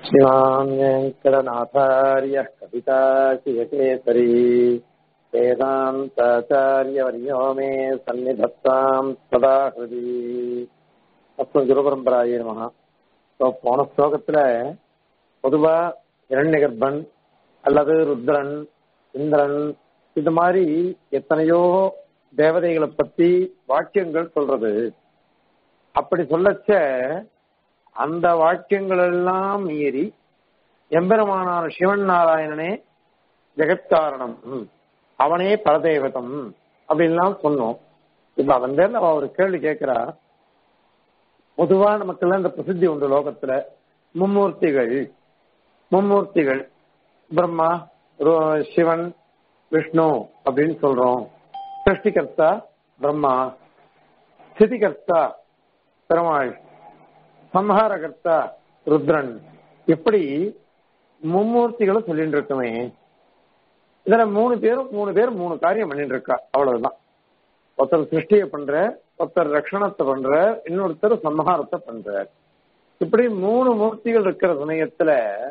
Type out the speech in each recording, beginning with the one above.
श्रीमान् वेङ्कटनाथार्यः कविताशिवकेसरी वेदान्ताचार्यवर्यो मे सन्निधत्ताम् सदा हृदि அப்புறம் குருபரம்பராய நமகா இப்போ போன ஸ்லோகத்துல பொதுவா இரண்யகர்பன் அல்லது ருத்ரன் இந்திரன் இது மாதிரி எத்தனையோ தேவதைகளை பத்தி வாக்கியங்கள் சொல்றது அப்படி சொல்லச்ச அந்த வாக்கியங்கள் எல்லாம் மீறி எம்பெருமானான சிவன் நாராயணனே ஜெகத்காரணம் அவனே பரதேவதம் அப்படின்லாம் சொன்னோம் இப்ப அவன் பேர்ல அவ ஒரு கேள்வி கேட்கிறா பொதுவா நமக்கெல்லாம் இந்த பிரசித்தி உண்டு லோகத்துல மும்மூர்த்திகள் மும்மூர்த்திகள் பிரம்மா ரு- சிவன் விஷ்ணு அப்படின்னு சொல்றோம் சிருஷ்டிகர்த்தா பிரம்மா ஸ்திதிகர்த்தா பெருமாள் சம்ஹாரகர்த்தா ருத்ரன் இப்படி மும்மூர்த்திகளும் சொல்லிட்டு இருக்குமே இதுல மூணு பேரும் மூணு பேர் மூணு காரியம் பண்ணிட்டு இருக்கா அவ்வளவுதான் ஒருத்தர் சிருஷ்டியை பண்ற ஒருத்தர் ரக்ஷணத்தை பண்ற இன்னொருத்தர் சம்ஹாரத்தை பண்ற இப்படி மூணு மூர்த்திகள் இருக்கிற சமயத்துல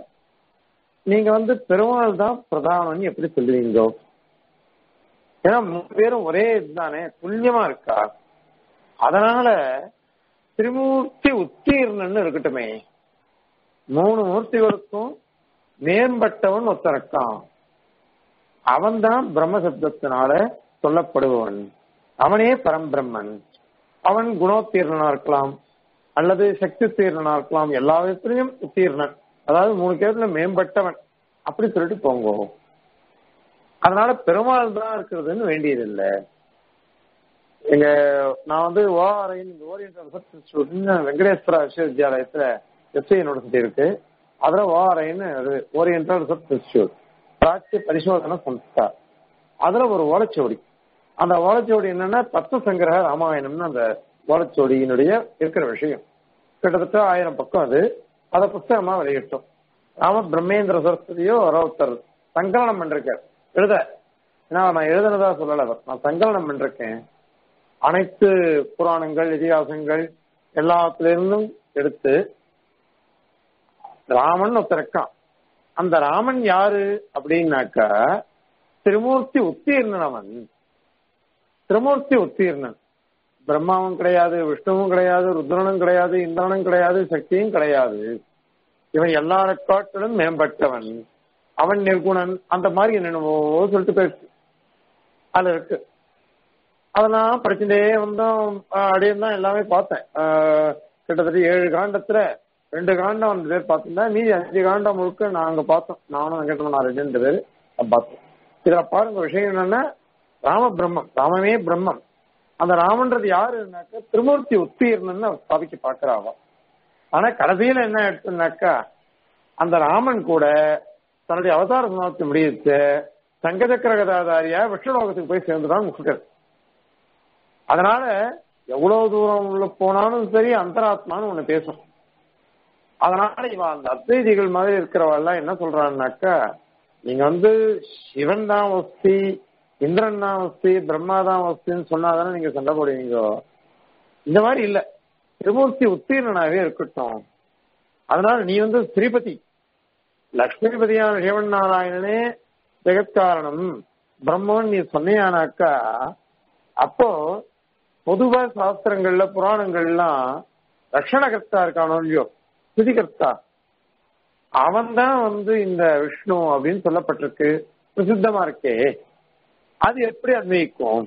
நீங்க வந்து பெருமாள் தான் பிரதானம்னு எப்படி சொல்லுவீங்க ஏன்னா மூணு பேரும் ஒரே இதுதானே துல்லியமா இருக்கா அதனால திரிமூர்த்தி உத்தீர்ணன்னு இருக்கட்டுமே மூணு மூர்த்திகளுக்கும் மேம்பட்டவன் ஒருத்தன் இருக்கான் அவன்தான் பிரம்ம சப்தத்தினால சொல்லப்படுபவன் அவனே பரம்பிரம்மன் அவன் குணோத்தீர்ணனா இருக்கலாம் அல்லது சக்தி தீர்ணனா இருக்கலாம் எல்லா விதத்திலையும் உத்தீர்ணன் அதாவது மூணு பேர்ல மேம்பட்டவன் அப்படி சொல்லிட்டு போங்க அதனால பெருமாள் தான் இருக்கிறதுன்னு வேண்டியதில்லை எங்க நான் வந்து ஓஆர்ஐன் ஓரியன்டல் ரிசர்ச் இன்ஸ்டியூட் வெங்கடேஸ்வரா விஸ்வவித்யாலயத்துல எஸ்ஐ யூனிவர்சிட்டி இருக்கு அதுல ஓஆர்ஐன்னு oriental research institute Prachya Parisodhana Samstha அதுல ஒரு ஓலைச்சுவடி அந்த ஓலைச்சுவடி என்னன்னா தத்துவ சங்கிரக ராமாயணம்னு அந்த ஓலைச்சுவடியினுடைய இருக்கிற விஷயம் கிட்டத்தட்ட ஆயிரம் பக்கம் அது அதை புஸ்தகமா வெளியிட்டோம் ராம பிரம்மேந்திர சரஸ்வதியோ ஒருத்தர் சங்கலனம் பண்ணிருக்கார் எழுத ஏன்னா நான் எழுதுனதா சொல்லல அவர். நான் சங்கலனம் பண்ணிருக்கேன் அனைத்து புராணங்கள் இதிகாசங்கள் எல்லாத்துல இருந்தும் எடுத்து ராமன் ஒருத்தர் இருக்கான் அந்த ராமன் யாரு அப்படின்னாக்கா திருமூர்த்தி உத்தீர்ணன் அவன் திருமூர்த்தி உத்தீர்ணன் பிரம்மாவும் கிடையாது விஷ்ணுவும் கிடையாது ருத்ரனும் கிடையாது இந்திரனும் கிடையாது சக்தியும் கிடையாது இவன் எல்லார காட்டிலும் மேம்பட்டவன் அவன் நிர்குணன் அந்த மாதிரி என்னென்னவோ சொல்லிட்டு போயிடுச்சு அது இருக்கு அதெல்லாம் படிச்சுட்டே வந்தோம் அப்படியே தான் எல்லாமே பார்த்தேன் ஆஹ் கிட்டத்தட்ட ஏழு காண்டத்துல ரெண்டு காண்டம் அந்த பேர் பார்த்திருந்தா மீதி அஞ்சு காண்டம் முழுக்க நாங்க பார்த்தோம் நானும் வெங்கடமன் நான் ரெண்டு பேர் பார்த்தோம் இதுல பாருங்க விஷயம் என்னன்னா ராம பிரம்மம் ராமமே பிரம்மம் அந்த ராமன்றது யாருன்னாக்கா திருமூர்த்தி உத்தீர்ணன்னு ஸ்தாபிக்க பாக்குறாவோ ஆனா கடைசியில என்ன எடுத்துனாக்கா அந்த ராமன் கூட தன்னுடைய அவதார சமாப்தி முடியிச்சு சங்கச்சக்கர கதாதாரியா விஷ்ணுலோகத்துக்கு போய் சேர்ந்துதான் முக்கியம் அதனால எவ்வளவு தூரம் உள்ள போனாலும் சரி அந்தராத்மான்னு ஒண்ணு பேசும் அதனால இவன் அந்த அத்வைதிகள் மாதிரி இருக்கிறவெல்லாம் என்ன சொல்றான்னாக்கா நீங்க வந்து சிவன் தான் வஸ்தி இந்திரன் தான் வஸ்தி பிரம்மா தான் வஸ்தின்னு சொன்னாதானே நீங்க சண்டை போடுவீங்க இந்த மாதிரி இல்ல திருமூர்த்தி உத்தீர்ணனாவே இருக்கட்டும் அதனால நீ வந்து ஸ்ரீபதி லக்ஷ்மிபதியான சிவன் நாராயணனே ஜெகத்காரணம் பிரம்மன் நீ சொன்னியானாக்கா அப்போ பொதுவா சாஸ்திரங்கள்ல புராணங்கள்லாம் ரக்ஷணகர்த்தா இருக்கானோ இல்லையோ ஸ்திதிகர்த்தா அவன் தான் வந்து இந்த விஷ்ணு அப்படின்னு சொல்லப்பட்டிருக்கு பிரசித்தமா இருக்கே அது எப்படி அன்வயிக்கும்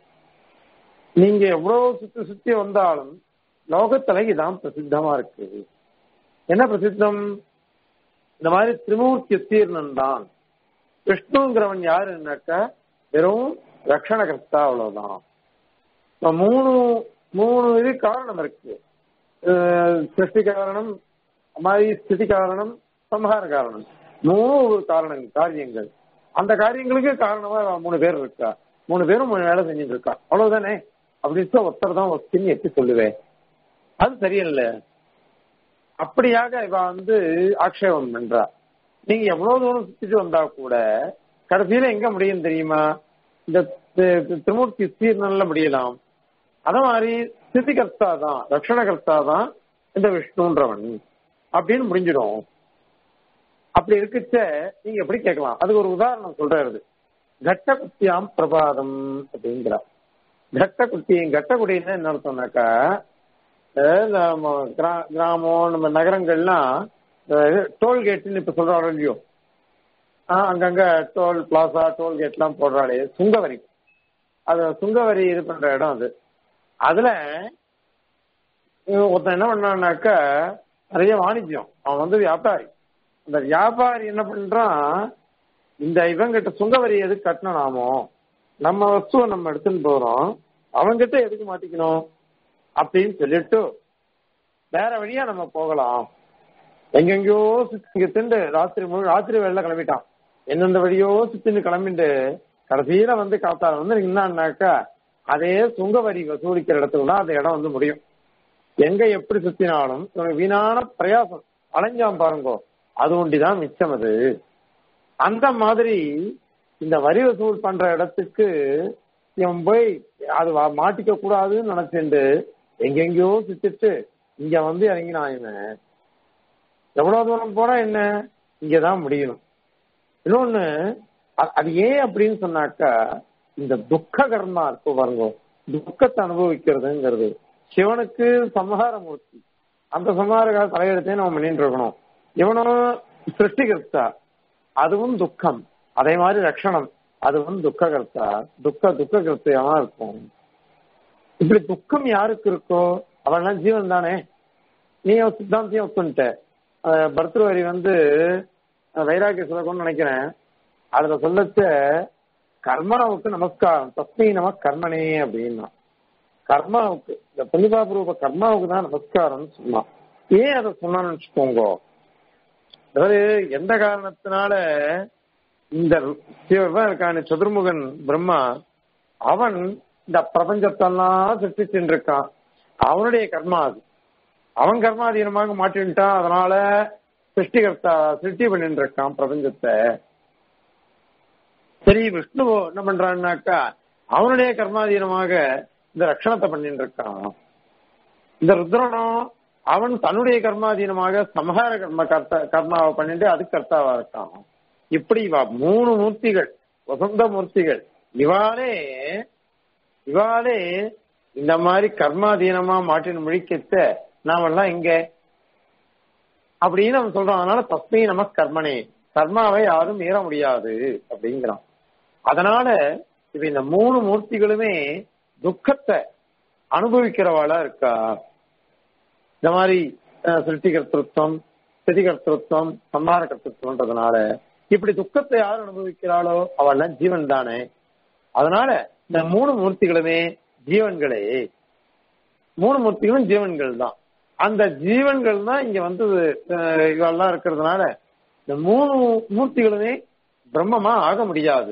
நீங்க எவ்வளவு சுத்தி சுத்தி வந்தாலும் லோகத்துல இதான் பிரசித்தமா இருக்கு என்ன பிரசித்தம் இந்த மாதிரி திரிமூர்த்தி தீர்ணன் தான் விஷ்ணுங்கிறவன் யாருன்னாக்கா வெறும் ரக்ஷணகர்த்தா அவ்வளவுதான் இப்ப மூணு மூணு இது காரணம் இருக்கு அஹ் சிருஷ்டி காரணம் மாதிரி ஸ்திதி காரணம் சம்ஹார காரணம் மூணு ஒரு காரணங்கள் காரியங்கள் அந்த காரியங்களுக்கு காரணமா மூணு பேர் இருக்கா மூணு பேரும் மூணு வேலை செஞ்சுட்டு இருக்கா அவ்வளவுதானே அப்படின்னு ஒருத்தர் தான் ஒஸ்தின்னு எப்படி சொல்லுவேன் அது சரியில்ல அப்படியாக இவ வந்து ஆக்ஷேபம் பண்றா நீங்க எவ்வளவு தூரம் சுத்திட்டு வந்தா கூட கடைசியில எங்க முடியும் தெரியுமா இந்த தி- தி- திருமூர்த்தி சீர்நல்ல முடியலாம் அத மாதிரி ஸ்திதிகர்த்தா தான் ரக்ஷணகர்த்தா தான் இந்த விஷ்ணுன்றவன் அப்படின்னு முடிஞ்சிடும் அப்படி இருக்குச்ச நீங்க எப்படி கேட்கலாம் அதுக்கு ஒரு உதாரணம் சொல்றாரு கட்ட குத்தியாம் பிரபாதம் அப்படிங்கிறார் கட்ட குட்டி கட்ட குடின்னா என்ன அர்த்தம்னாக்கா நம்ம கிராமம் நம்ம நகரங்கள்லாம் டோல்கேட்னு இப்ப சொல்றாங்க இல்லையோ அங்கங்க டோல் பிளாசா டோல்கேட் எல்லாம் போடுறாளே சுங்கவரி அது சுங்கவரி இது பண்ற இடம் அது அதுல ஒருத்தன் என்ன பண்ணான்னாக்க நிறைய வாணிஜ்யம் அவன் வந்து வியாபாரி அந்த வியாபாரி என்ன பண்றான் இந்த இவங்கிட்ட சுங்கவரி எதுக்கு கட்டணும் நாமோ நம்ம வஸ்துவை நம்ம எடுத்துன்னு போறோம் அவங்கிட்ட எதுக்கு மாட்டிக்கணும் அப்படின்னு சொல்லிட்டு வேற வழியா நம்ம போகலாம் எங்கெங்கயோ சுத்தி திண்டு ராத்திரி முழு ராத்திரி வேலை கிளம்பிட்டான் எந்தெந்த வழியோ சுத்தின்னு கிளம்பிட்டு கடைசியில வந்து காத்தால வந்து என்னன்னாக்கா அதே சுங்க வரி வசூலிக்கிற இடத்துல தான் அந்த இடம் வந்து முடியும் எங்க எப்படி சுத்தினாலும் வீணான பிரயாசம் அலைஞ்சாம் பாருங்கோ அது ஒண்டிதான் மிச்சம் அது அந்த மாதிரி இந்த வரி வசூல் பண்ற இடத்துக்கு இவன் போய் அது மாட்டிக்க கூடாதுன்னு நினைச்சுட்டு எங்கெங்கயோ சுத்திட்டு இங்க வந்து இறங்கினான் இவன் எவ்வளவு தூரம் போனா என்ன இங்கதான் முடியணும் இன்னொன்னு அது ஏன் அப்படின்னு சொன்னாக்கா இந்த துக்க கர்மா இருக்கு பாருங்க துக்கத்தை அனுபவிக்கிறதுங்கிறது சிவனுக்கு சம்ஹார மூர்த்தி அந்த சம்ஹார தலையெடுத்தே நம்ம பண்ணிட்டு இருக்கணும் இவனும் சிருஷ்டிகர்த்தா அதுவும் துக்கம் அதே மாதிரி ரட்சணம் அதுவும் துக்ககர்த்தா துக்க துக்ககர்த்தியமா இருக்கும் இப்படி துக்கம் யாருக்கு இருக்கோ அவன்லாம் ஜீவன் தானே நீ சித்தாந்தியம் ஒத்துன்ட்ட பர்தவரி வந்து வைராக்கிய சொல்லணும்னு நினைக்கிறேன் அதுல சொல்லச்ச கர்மனாவுக்கு நமஸ்காரம் தஸ்மை நம கர்மனே அப்படின்னா கர்மாவுக்கு இந்த புனிதாபூர்வ கர்மாவுக்கு தான் நமஸ்காரம்னு சொன்னான் ஏன் அதை சொன்னான்னு வச்சுக்கோங்க அதாவது எந்த காரணத்தினால இந்த சிவன் இருக்கான சதுர்முகன் பிரம்மா அவன் இந்த பிரபஞ்சத்தெல்லாம் சிருஷ்டிச்சுட்டு இருக்கான் அவனுடைய கர்மா அது அவன் கர்மாதீனமாக மாட்டின்ட்டான் அதனால சிருஷ்டிகர்த்தா சிருஷ்டி பண்ணிட்டு இருக்கான் பிரபஞ்சத்தை சரி விஷ்ணுவோ என்ன பண்றான்னாக்கா அவனுடைய கர்மாதீனமாக இந்த ரட்சணத்தை பண்ணிட்டு இருக்கான் இந்த ருத்ரனும் அவன் தன்னுடைய கர்மாதீனமாக சமஹார கர்ம கர்த்த கர்மாவை பண்ணிட்டு அது கர்த்தாவா இருக்கான் இப்படி இவா மூணு மூர்த்திகள் வசந்த மூர்த்திகள் இவாளே இவாளே இந்த மாதிரி கர்மாதீனமா மாட்டின் முழிக்கத்த நாமெல்லாம் இங்க அப்படின்னு அவன் சொல்றான் அதனால தஸ்மை நம கர்மனே கர்மாவை யாரும் மீற முடியாது அப்படிங்கிறான் அதனால இப்ப இந்த மூணு மூர்த்திகளுமே துக்கத்தை அனுபவிக்கிறவாளா இருக்கா இந்த மாதிரி சிருஷ்டி கர்த்தத்துவம் ஸ்திதி கர்த்தத்துவம் சம்மார கர்த்தத்துவன்றதுனால இப்படி துக்கத்தை யார் அனுபவிக்கிறாளோ அவள் ஜீவன் தானே அதனால இந்த மூணு மூர்த்திகளுமே ஜீவன்களே மூணு மூர்த்திகளும் ஜீவன்கள் தான் அந்த ஜீவன்கள் தான் இங்க வந்து இவெல்லாம் இருக்கிறதுனால இந்த மூணு மூர்த்திகளுமே பிரம்மமா ஆக முடியாது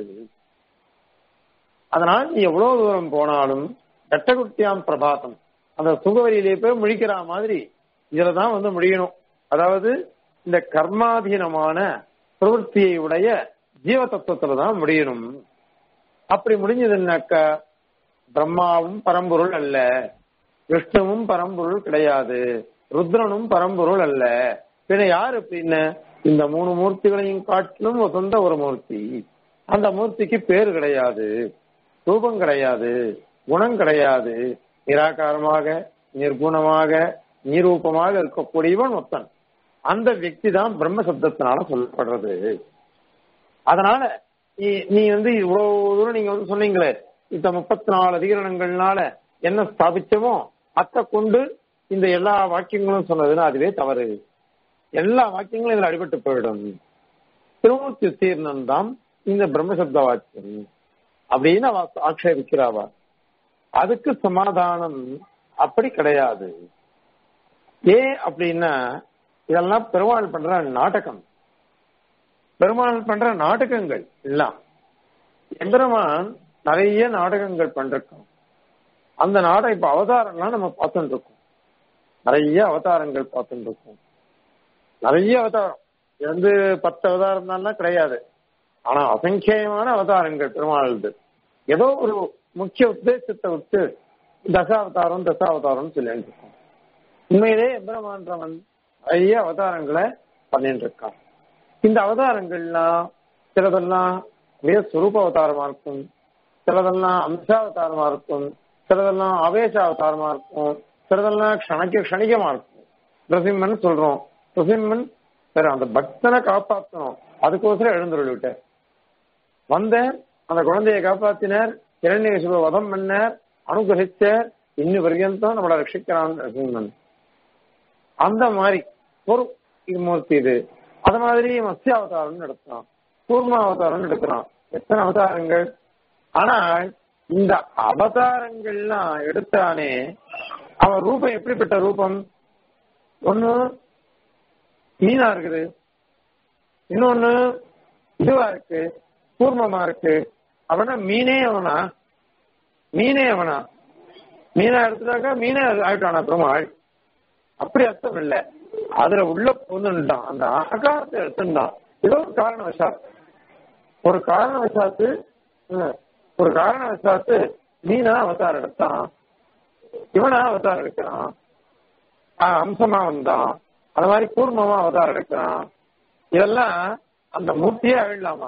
அதனால நீ எவ்வளவு தூரம் போனாலும் கட்டகுட்டியாம் பிரபாதம் அந்த சுகவரியிலே போய் முழிக்கிற மாதிரி இதுலதான் வந்து முடியணும் அதாவது இந்த கர்மாதீனமான பிரவருத்தியை உடைய ஜீவ தத்துவத்துல தான் முடியணும் அப்படி முடிஞ்சதுன்னாக்கா பிரம்மாவும் பரம்பொருள் அல்ல விஷ்ணுவும் பரம்பொருள் கிடையாது ருத்ரனும் பரம்பொருள் அல்ல பின்ன யாரு பின்ன இந்த மூணு மூர்த்திகளையும் காட்டிலும் சொந்த ஒரு மூர்த்தி அந்த மூர்த்திக்கு பேர் கிடையாது ரூபம் கிடையாது குணம் கிடையாது நிராகாரமாக நிர்குணமாக நிரூபமாக இருக்கக்கூடியவன் ஒத்தன் அந்த வியக்தி தான் பிரம்ம சப்தத்தினால சொல்லப்படுறது அதனால நீ நீ வந்து இவ்வளவு தூரம் நீங்க வந்து சொன்னீங்களே இந்த முப்பத்தி நாலு அதிகரணங்கள்னால என்ன ஸ்தாபிச்சமோ அத்தை கொண்டு இந்த எல்லா வாக்கியங்களும் சொன்னதுன்னா அதுவே தவறு எல்லா வாக்கியங்களும் இதுல அடிபட்டு போயிடும் திருமூர்த்தி தீர்ணம் தான் இந்த பிரம்மசப்த வாக்கியம் அப்படின்னு அவ ஆட்சேபிக்கிறாவா அதுக்கு சமாதானம் அப்படி கிடையாது ஏன் அப்படின்னா இதெல்லாம் பெருமாள் பண்ற நாடகம் பெருமாள் பண்ற நாடகங்கள் எல்லாம் எம்பெருமான் நிறைய நாடகங்கள் பண்றோம் அந்த நாடகம் இப்ப அவதாரம்லாம் நம்ம பார்த்துட்டு இருக்கோம் நிறைய அவதாரங்கள் பார்த்துட்டு இருக்கோம் நிறைய அவதாரம் இது வந்து பத்து அவதாரம் தான் கிடையாது ஆனா அசங்கேயமான அவதாரங்கள் பெருமாளுது ஏதோ ஒரு முக்கிய உத்தேசத்தை விட்டு தசாவதாரம் தசாவதாரம் சொல்லிட்டு இருக்கோம் உண்மையிலே எம்பெருமான்றவன் நிறைய அவதாரங்களை பண்ணிட்டு இருக்கான் இந்த அவதாரங்கள்லாம் சிலதெல்லாம் அப்படியே சுரூப அவதாரமா இருக்கும் சிலதெல்லாம் அம்சாவதாரமா இருக்கும் சிலதெல்லாம் ஆவேச அவதாரமா இருக்கும் சிலதெல்லாம் க்ஷணிக்க க்ஷணிகமா இருக்கும் நரசிம்மன் சொல்றோம் நரசிம்மன் சரி அந்த பக்தனை காப்பாற்றணும் அதுக்கோசரம் எழுந்துருள்விட்டார் வந்தேன் அந்த குழந்தையை காப்பாத்தினார் இரண்ய வதம் பண்ணார் அனுகிரகிச்சார் இன்னி பர்யந்தம் நம்மளை ரட்சிக்கிறான் நரசிம்மன் அந்த மாதிரி ஒரு இது மூர்த்தி இது அது மாதிரி மத்ய அவதாரம் நடத்துறான் கூர்ம அவதாரம் எடுக்கிறான் எத்தனை அவதாரங்கள் ஆனால் இந்த அவதாரங்கள்லாம் எடுத்தானே அவன் ரூபம் எப்படிப்பட்ட ரூபம் ஒண்ணு மீனா இருக்குது இன்னொன்னு இதுவா இருக்கு கூர்மமா இருக்கு அவனா மீனே அவனா மீனே அவனா மீனா எடுத்துட்டாக்கா மீனே ஆயிட்டானா பெருமாள் அப்படி அர்த்தம் இல்ல அதுல உள்ள புகுந்துட்டான் அந்த ஆகாரத்தை எடுத்துட்டான் ஏதோ ஒரு காரணவசாத் ஒரு காரணவசாத்து ம், ஒரு காரணவசாத்து மீனா அவதாரம் எடுத்தான் இவனா அவதாரம் எடுக்கிறான் ஆஹ், அம்சமா வந்தான் அது மாதிரி கூர்மமா அவதாரம் எடுக்கிறான் இதெல்லாம் அந்த மூர்த்தியே அழிலாமா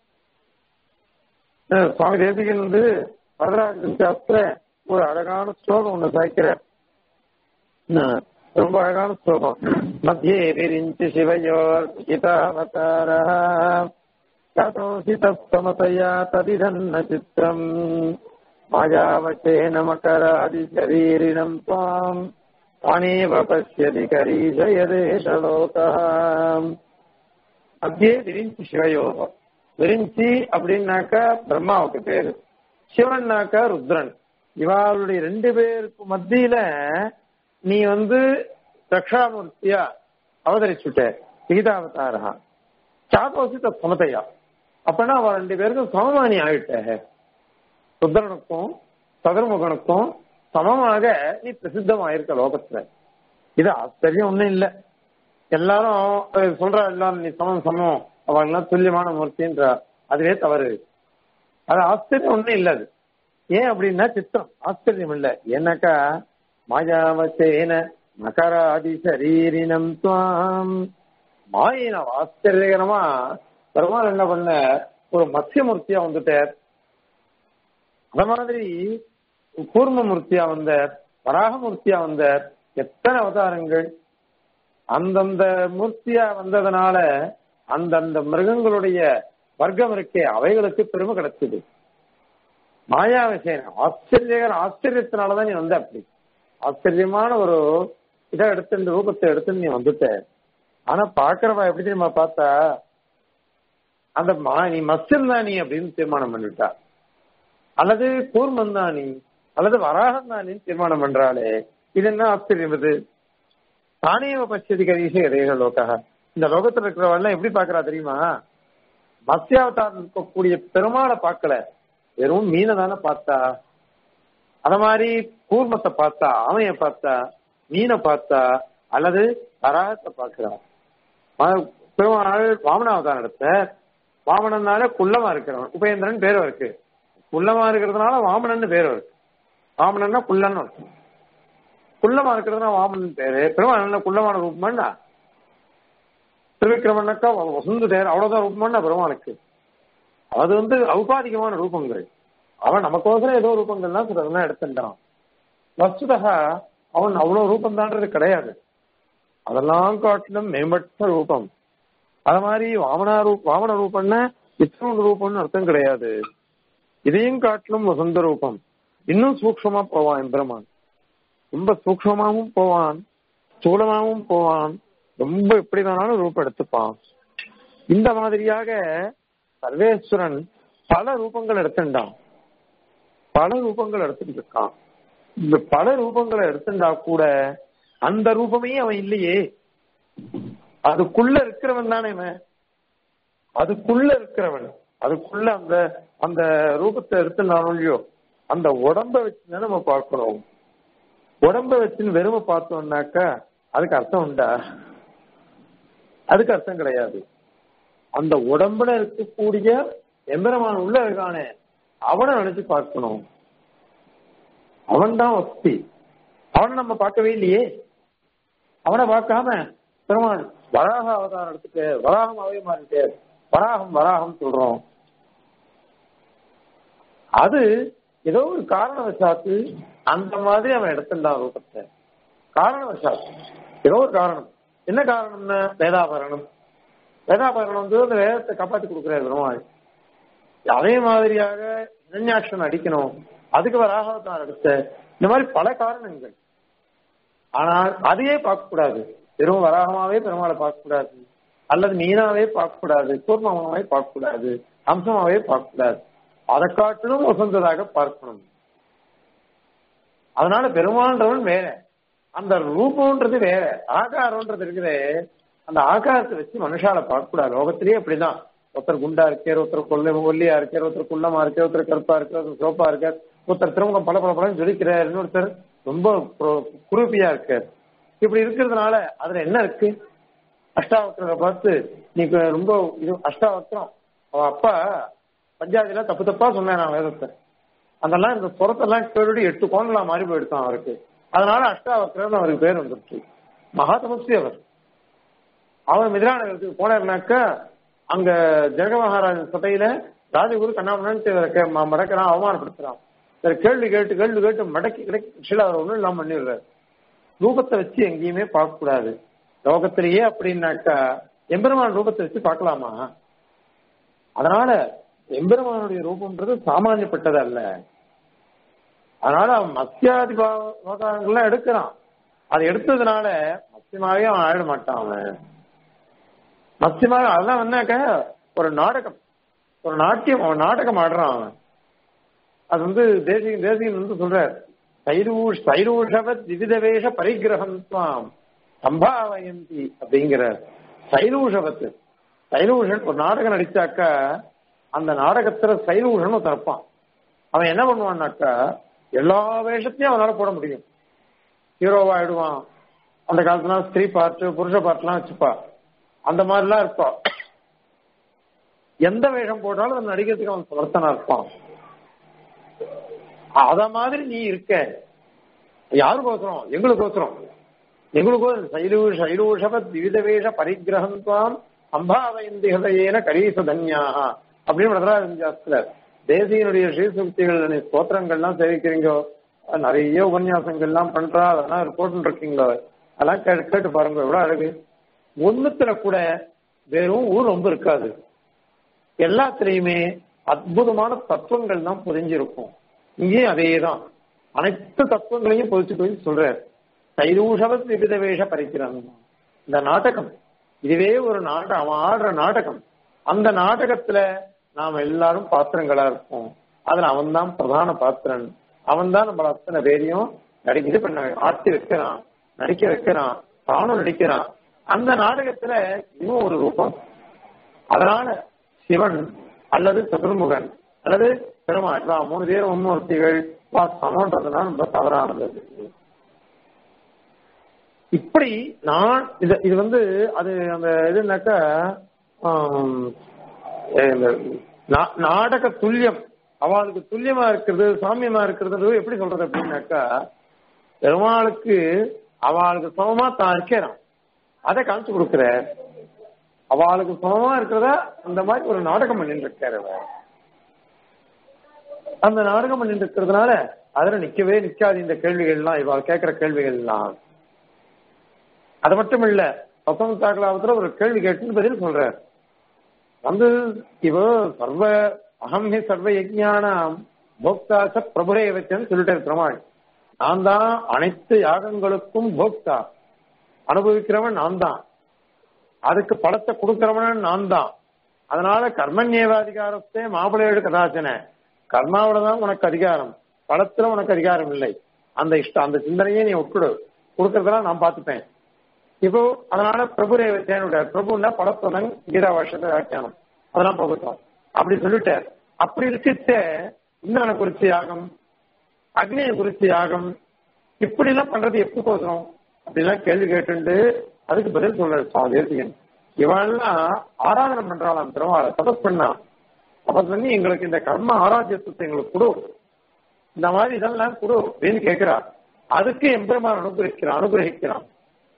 அஹ், சுவாமி தேசிகன் வந்து வரதராஜ சாஸ்திர ஒரு அழகான ஸ்லோகம் ஒண்ணு சாய்க்கிற ரொம்ப அழகான ஸ்லோகம் மத்தியே விரிஞ்சு சிவயோர் இதாவதார கதோசி தமதையா ததிதன்ன சித்திரம் மாயாவச்சேன மகராதி சரீரிணம் தாம் தானேவ பசியதி கரீஷயதேஷலோகா அப்படியே விரிஞ்சி சிவயோகம் விரிஞ்சி அப்படின்னாக்கா பிரம்மாவுக்கு பேரு சிவன்னாக்கா ருத்ரன் இவாளுடைய ரெண்டு பேருக்கு மத்தியில நீ வந்து தக்ஷாமூர்த்தியா அவதரிச்சுட்ட சீதாவதாரா சாபோசித்த சமதையா அப்பனா அவ ரெண்டு பேருக்கும் சமமானி ஆயிட்ட ருத்ரனுக்கும் சதுர்முகனுக்கும் சமமாக நீ பிரசித்தமாயிருக்க லோகத்துல இது ஆச்சரியம் ஒண்ணும் இல்ல எல்லாரும் அஹ், சொல்றா எல்லாரும் நீ சமம் சமம் அவங்கெல்லாம் துல்லியமான மூர்த்தின்றா அதுவே தவறு அது ஆச்சரியம் ஒண்ணும் இல்ல அது ஏன் அப்படின்னா சித்திரம் ஆச்சரியம் இல்ல ஏன்னாக்கா மாயாவசேன மகராதி சரீரினம் துவாம் மாயின ஆச்சரியகரமா பெருமாள் என்ன பண்ண ஒரு மத்திய மூர்த்தியா வந்துட்டார் அத மாதிரி கூர்ம மூர்த்தியா வந்தார் வராக மூர்த்தியா வந்தார் எத்தனை அவதாரங்கள் அந்தந்த மூர்த்தியா வந்ததுனால அந்தந்த மிருகங்களுடைய வர்க்கம் இருக்கே அவைகளுக்கு பெருமை கிடைச்சது மாயாவிசேன ஆச்சரியகர ஆச்சரியத்தினாலதான் நீ வந்த அப்படி ஆச்சரியமான ஒரு இதை எடுத்து இந்த ரூபத்தை எடுத்து நீ வந்துட்ட ஆனா பாக்குறவா எப்படி தெரியுமா பார்த்தா அந்த மா நீ மத்யம் தான் நீ அப்படின்னு தீர்மானம் பண்ணிவிட்டா அல்லது கூர்மம் தான் நீ அல்லது வராகம் தான் நீ தீர்மானம் பண்றாளே இது என்ன ஆச்சரியம் இது தானேவ பச்சதி கரீஷ எதேக லோகா இந்த லோகத்துல இருக்கிறவெல்லாம் எப்படி பாக்குறா தெரியுமா மத்யாவதாரம் இருக்கக்கூடிய பெருமாளை பார்க்கல வெறும் மீனை தானே பார்த்தா அத மாதிரி கூர்மத்தை பார்த்தா ஆமைய பார்த்தா மீனை பார்த்தா அல்லது வராகத்தை பார்க்கிறா ம- பெருமாள் வாமனாவதாரம் எடுத்த வாமனனால குள்ளமா இருக்கிறவன் உபேந்திரன் பேரும் இருக்கு குள்ளமா இருக்கிறதுனால வாமனன் பேரும் இருக்கு வாமனன்னா குள்ளன்னு அர்த்தம் குள்ளமா இருக்கிறதுனால வாமனன் பேரு பெருமாள் என்ன குள்ளமான ரூபமாண்டா திருவிக்கிரமன்னாக்கா வசந்து தேர் அவ்வளவுதான் ரூபமாண்டா பெருமாளுக்கு அது வந்து ஔபாதிகமான ரூபங்கள் அவன் நமக்கோசரம் ஏதோ ரூபங்கள்லாம் சிலதெல்லாம் எடுத்துட்டான் வஸ்துதா அவன் அவ்வளவு ரூபம்தான்றது கிடையாது அதெல்லாம் காட்டிலும் மேம்பட்ட ரூபம் அது மாதிரி வாமனா ரூப் வாமன ரூபம்னா இத்தனோட ரூபம்னு அர்த்தம் கிடையாது இதையும் காட்டிலும் வசந்த ரூபம் இன்னும் சூக்ஷமா போவான் எம்பெருமான் ரொம்ப சூக்ஷமாவும் போவான் ஸ்தூலமாவும் போவான் ரொம்ப எப்படி வேணாலும் ரூபம் எடுத்துப்பான் இந்த மாதிரியாக சர்வேஸ்வரன் பல ரூபங்கள் எடுத்துட்டான் பல ரூபங்கள் எடுத்துட்டு இருக்கான் இந்த பல ரூபங்களை எடுத்துட்டா கூட அந்த ரூபமே அவன் இல்லையே அதுக்குள்ள இருக்கிறவன் தானே அவன் அதுக்குள்ள இருக்கிறவன் அதுக்குள்ள அந்த அந்த ரூபத்தை எடுத்துனாலும் இல்லையோ அந்த உடம்ப வச்சுதான் நம்ம பார்க்கணும் உடம்ப வச்சுன்னு வெறுமை பார்த்தோம்னாக்கா அதுக்கு அர்த்தம் உண்டா அதுக்கு அர்த்தம் கிடையாது அந்த உடம்புல இருக்கக்கூடிய எம்பெருமான் உள்ள இருக்கானே அவனை நினைச்சு பார்க்கணும் அவன் தான் வசதி அவனை நம்ம பார்க்கவே இல்லையே அவனை பார்க்காம பெருமாள் வராக அவதாரம் எடுத்துட்டு வராகமாவே மாறிட்டு வராகம் வராகம் சொல்றோம் அது ஏதோ ஒரு காரணவசாத்து அந்த மாதிரி அவன் எடுத்துட்டான் ரூபத்தை காரணவசாத்து ஏதோ ஒரு காரணம் என்ன காரணம்னா வேதாபரணம் வேதாபரணம் வந்து அந்த வேதத்தை காப்பாத்தி கொடுக்குறாரு பெருமாள் அதே மாதிரியாக இரண்யாட்சன் அடிக்கணும் அதுக்கு வராகவதாரம் எடுத்த இந்த மாதிரி பல காரணங்கள் ஆனால் அதையே பார்க்க கூடாது வெறும் வராகமாவே பெருமாளை பார்க்க கூடாது அல்லது மீனாவே பார்க்க கூடாது கூர்மமாவே பார்க்க கூடாது அம்சமாவே பார்க்க கூடாது அதை காட்டிலும் உசந்ததாக பார்க்கணும் அதனால பெருமாள்ன்றவன் வேற அந்த ரூபம்ன்றது வேற ஆகாரம்ன்றது இருக்குதே அந்த ஆகாரத்தை வச்சு மனுஷால பார்க்க கூடாது லோகத்திலேயே அப்படிதான் ஒருத்தர் குண்டா இருக்கார் ஒருத்தர் கொல்ல ஒல்லியா இருக்கார் ஒருத்தர் குள்ளமா இருக்கார் ஒருத்தர் கருப்பா இருக்கார் ஒருத்தர் சோப்பா இருக்கார் ஒருத்தர் திரும்ப பல பல படம் ஜொலிக்கிறார் இன்னொருத்தர் ரொம்ப குரூப்பியா இருக்கார் இப்படி இருக்கிறதுனால அதுல என்ன இருக்கு அஷ்டாவத்திரத்தை பார்த்து நீ ரொம்ப இது அஷ்டாவத்திரம் அவ அப்பா பஞ்சாயத்துல தப்பு தப்பா சொன்னேன் நான் வேதத்தை அதெல்லாம் இந்த புறத்தெல்லாம் கேள்வி எட்டு கோணலா மாறி போயிடுத்தான் அவருக்கு அதனால அஷ்டாவத்திரம் அவருக்கு பேர் வந்துருச்சு மகாதமஸ்தி அவர் அவர் மிதிராநகரத்துக்கு போனார்னாக்கா அங்க ஜெக மகாராஜன் சபையில ராஜகுரு கண்ணாமண்ணு மடக்கிறான் அவமானப்படுத்துறான் சரி கேள்வி கேட்டு கேள்வி கேட்டு மடக்கி கிடைக்க சில அவர் ஒண்ணும் இல்லாம பண்ணிடுறாரு ரூபத்தை வச்சு எங்கேயுமே பார்க்க கூடாது லோகத்திலேயே அப்படின்னாக்கா எம்பெருமான் ரூபத்தை வச்சு பார்க்கலாமா அதனால எம்பெருமானுடைய ரூபம்ன்றது சாமானியப்பட்டது அல்ல அதனால அவன் மத்தியாதி பாகங்கள்லாம் எடுக்கிறான் அதை எடுத்ததுனால மத்தியமாவே அவன் ஆயிட மாட்டான் அவன் மத்தியமாக அதெல்லாம் வந்தாக்க ஒரு நாடகம் ஒரு நாட்டியம் அவன் நாடகம் ஆடுறான் அவன் அது வந்து தேசிய தேசியம் வந்து சொல்றார் சைரூஷ் சைரூஷவத் விவிதவேஷ பரிகிரகம் துவாம் சம்பாவயந்தி அப்படிங்கிறார் சைரூஷவத்து சைரூஷன் ஒரு நாடகம் நடிச்சாக்கா அந்த நாடகத்துல சைரூஷன் தரப்பான் அவன் என்ன பண்ணுவான்னாக்கா எல்லா வேஷத்தையும் அவனால போட முடியும் ஹீரோவா ஆயிடுவான் அந்த காலத்துல ஸ்திரீ பார்ட்டு புருஷ பார்ட்லாம் வச்சுப்பா அந்த மாதிரிலாம் இருப்பா எந்த வேஷம் போட்டாலும் அந்த நடிக்கிறதுக்கு அவன் சமர்த்தனா இருப்பான் அத மாதிரி நீ இருக்க யாருக்கோசரம் எங்களுக்கோசரம் எங்களுக்கோ சைலூஷ சைலூஷபத் விவித வேஷ பரிகிரகம் துவாம் சம்பாவயந்தி ஹதயேன கரீச தன்யாக அப்படின்னு வரதராஜாஸ்திர தேசியனுடைய ஸ்ரீசுக்திகள் ஸ்தோத்திரங்கள்லாம் சேவிக்கிறீங்க நிறைய உபன்யாசங்கள்லாம் பண்றா அதெல்லாம் ரிப்போர்ட் இருக்கீங்களோ அதெல்லாம் கேட்டு கேட்டு பாருங்க எவ்வளவு அழகு ஒண்ணுத்துல கூட வெறும் ஊர் ரொம்ப இருக்காது எல்லாத்துலயுமே அற்புதமான தத்துவங்கள் தான் புரிஞ்சிருக்கும் இங்கேயும் அதே தான் அனைத்து தத்துவங்களையும் பொதிச்சு பொதிச்சு சொல்றார் தைரூஷவத் விவித வேஷ பறிக்கிறாங்க இந்த நாடகம் இதுவே ஒரு நாடகம் அவன் ஆடுற நாடகம் அந்த நாடகத்துல நாம எல்லாரும் பாத்திரங்களா இருப்போம் அதுல அவன் தான் பிரதான பாத்திரன் அவன் தான் நம்மள அத்தனை பேரையும் நடிக்க பண்ண ஆட்டி வைக்கிறான் நடிக்க வைக்கிறான் தானும் நடிக்கிறான் அந்த நாடகத்துல இன்னும் ஒரு ரூபம் அதனால சிவன் அல்லது சதுர்முகன் அல்லது பெருமாள் மூணு பேரும் முன்னோர்த்திகள் சமன்றதுனால ரொம்ப தவறானது இப்படி நான் இது இது வந்து அது அந்த இதுனாக்கா நாடக துல்லியம் அவளுக்கு துல்லியமா இருக்கிறது சாமியமா இருக்கிறது எப்படி சொல்றது அப்படின்னாக்கா பெருமாளுக்கு அவளுக்கு சமமா தான் இருக்கிறான் அதை காமிச்சு கொடுக்கிற அவளுக்கு சமமா இருக்கிறத அந்த மாதிரி ஒரு நாடகம் பண்ணிட்டு இருக்காரு அவர் அந்த நாடகம் பண்ணிட்டு இருக்கிறதுனால அதுல நிக்கவே நிக்காது இந்த கேள்விகள்லாம் இவள் கேட்கிற கேள்விகள்லாம் அது மட்டும் இல்ல பசங்க தாக்கலாவத்துல ஒரு கேள்வி கேட்டுன்னு பதில் சொல்றார் வந்து இவ சர்வ அகம் ஹி சர்வ யஜ்ஞானாம் போக்தாச பிரபுரே வச்சேன்னு சொல்லிட்டாரு பெருமாள் நான் தான் அனைத்து யாகங்களுக்கும் போக்தா அனுபவிக்கிறவன் நான் தான் அதுக்கு படத்தை கொடுக்கிறவன் நான் தான் அதனால கர்மண்யேவாதிகாரத்தே மாப்பிள்ளையோடு கதாச்சன கர்மாவில தான் உனக்கு அதிகாரம் படத்துல உனக்கு அதிகாரம் இல்லை அந்த இஷ்டம் அந்த சிந்தனையே நீ விட்டுடு கொடுக்கறதெல்லாம் நான் பார்த்துப்பேன் இப்போ அதனால பிரபு ரேவத்தேனுடைய பிரபுன்னா படத்துடன் கீதா வருஷத்தை வியாக்கியானம் அதெல்லாம் பிரபுத்வம் அப்படி சொல்லிட்டார் அப்படி இருக்கிறத இந்திரனை குறிச்சு யாகம் அக்னியை குறிச்சு யாகம் இப்படி எல்லாம் பண்றது எப்படி போதும் அப்படிலாம் கேள்வி கேட்டு அதுக்கு பதில் சொல்றாரு சுவாமி தேசிகன் இவெல்லாம் ஆராதனை பண்றாளாம் பெருமாளை தபஸ் பண்ணா தபஸ் பண்ணி எங்களுக்கு இந்த கர்ம ஆராத்தியத்துவத்தை எங்களுக்கு கொடு இந்த மாதிரி இதெல்லாம் கொடு அப்படின்னு கேட்கிறா அதுக்கு எம்பெருமான் அனுகிரகிக்கிறான் அனுகிரகிக்கிறான்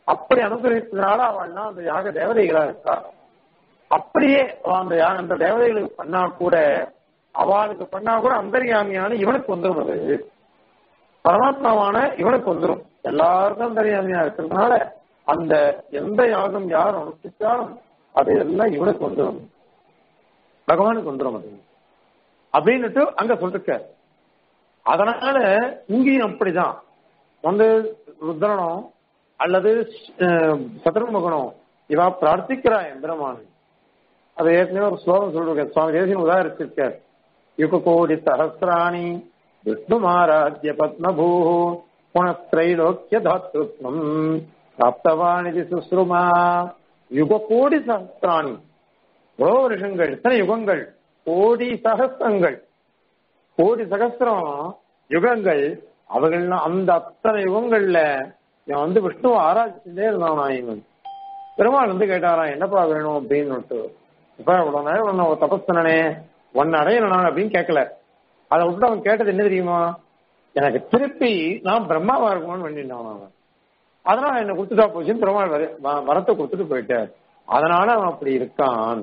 அப்படி அனுகிரகித்ததுனால அவள்லாம் அந்த யாக தேவதைகளா இருக்கா அப்படியே அவ அந்த யா- அந்த தேவதைகளுக்கு பண்ணா கூட அவளுக்கு பண்ணா கூட அந்தரியாமியான இவனுக்கு வந்துடும் அது பரமாத்மாவான இவனுக்கு வந்துடும் எல்லாருக்கும் அந்தரியாமியா இருக்கிறதுனால அந்த எந்த யாகம் யார் அனுஷ்டிச்சாலும் அது எல்லாம் இவனுக்கு வந்துடும் பகவானுக்கு வந்துடும் அது அப்படின்னுட்டு அங்க சொல்லிருக்க அதனால இங்கேயும் அப்படிதான் வந்து ருத்ரனோ அல்லது அஹ், சதுர்முகனோ இவா பிரார்த்திக்கிறா எந்திரமானு அது ஏற்கனவே ஒரு ஸ்லோகம் சொல்லிருக்க சுவாமி தேசியம் உதாரிச்சிருக்கார் யுக கோடி சஹசிராணி விஷ்ணுமாராத்ய பத்மபூ புனஸ்திரைலோக்கிய தாத்ருத்வம் பிராப்தவானிதி சுஸ்ருமா யுக கோடி சஹசிராணி எவ்வளவு வருஷங்கள் எத்தனை யுகங்கள் கோடி சகஸ்திரங்கள் கோடி சகஸ்திரம் யுகங்கள் அவர்கள் அந்த அத்தனை யுகங்கள்ல இவன் வந்து விஷ்ணுவை ஆராய்ச்சிட்டே இருந்தான் நான் இவன் பெருமாள் வந்து கேட்டாராம் என்னப்பா வேணும் அப்படின்னு இப்ப இவ்வளவு நேரம் உன்னை ஒரு தபஸ் பண்ணனே உன்னை அடையணும் நான் அப்படின்னு கேட்கல அதை விட்டு அவன் கேட்டது என்ன தெரியுமா எனக்கு திருப்பி நான் பிரம்மாவா இருக்கணும்னு வேண்டினான் அவன் அதனால என்ன கொடுத்துட்டா போச்சுன்னு பெருமாள் வர- வ- வரத்தை கொடுத்துட்டு போயிட்டார் அதனால அவன் அப்படி இருக்கான்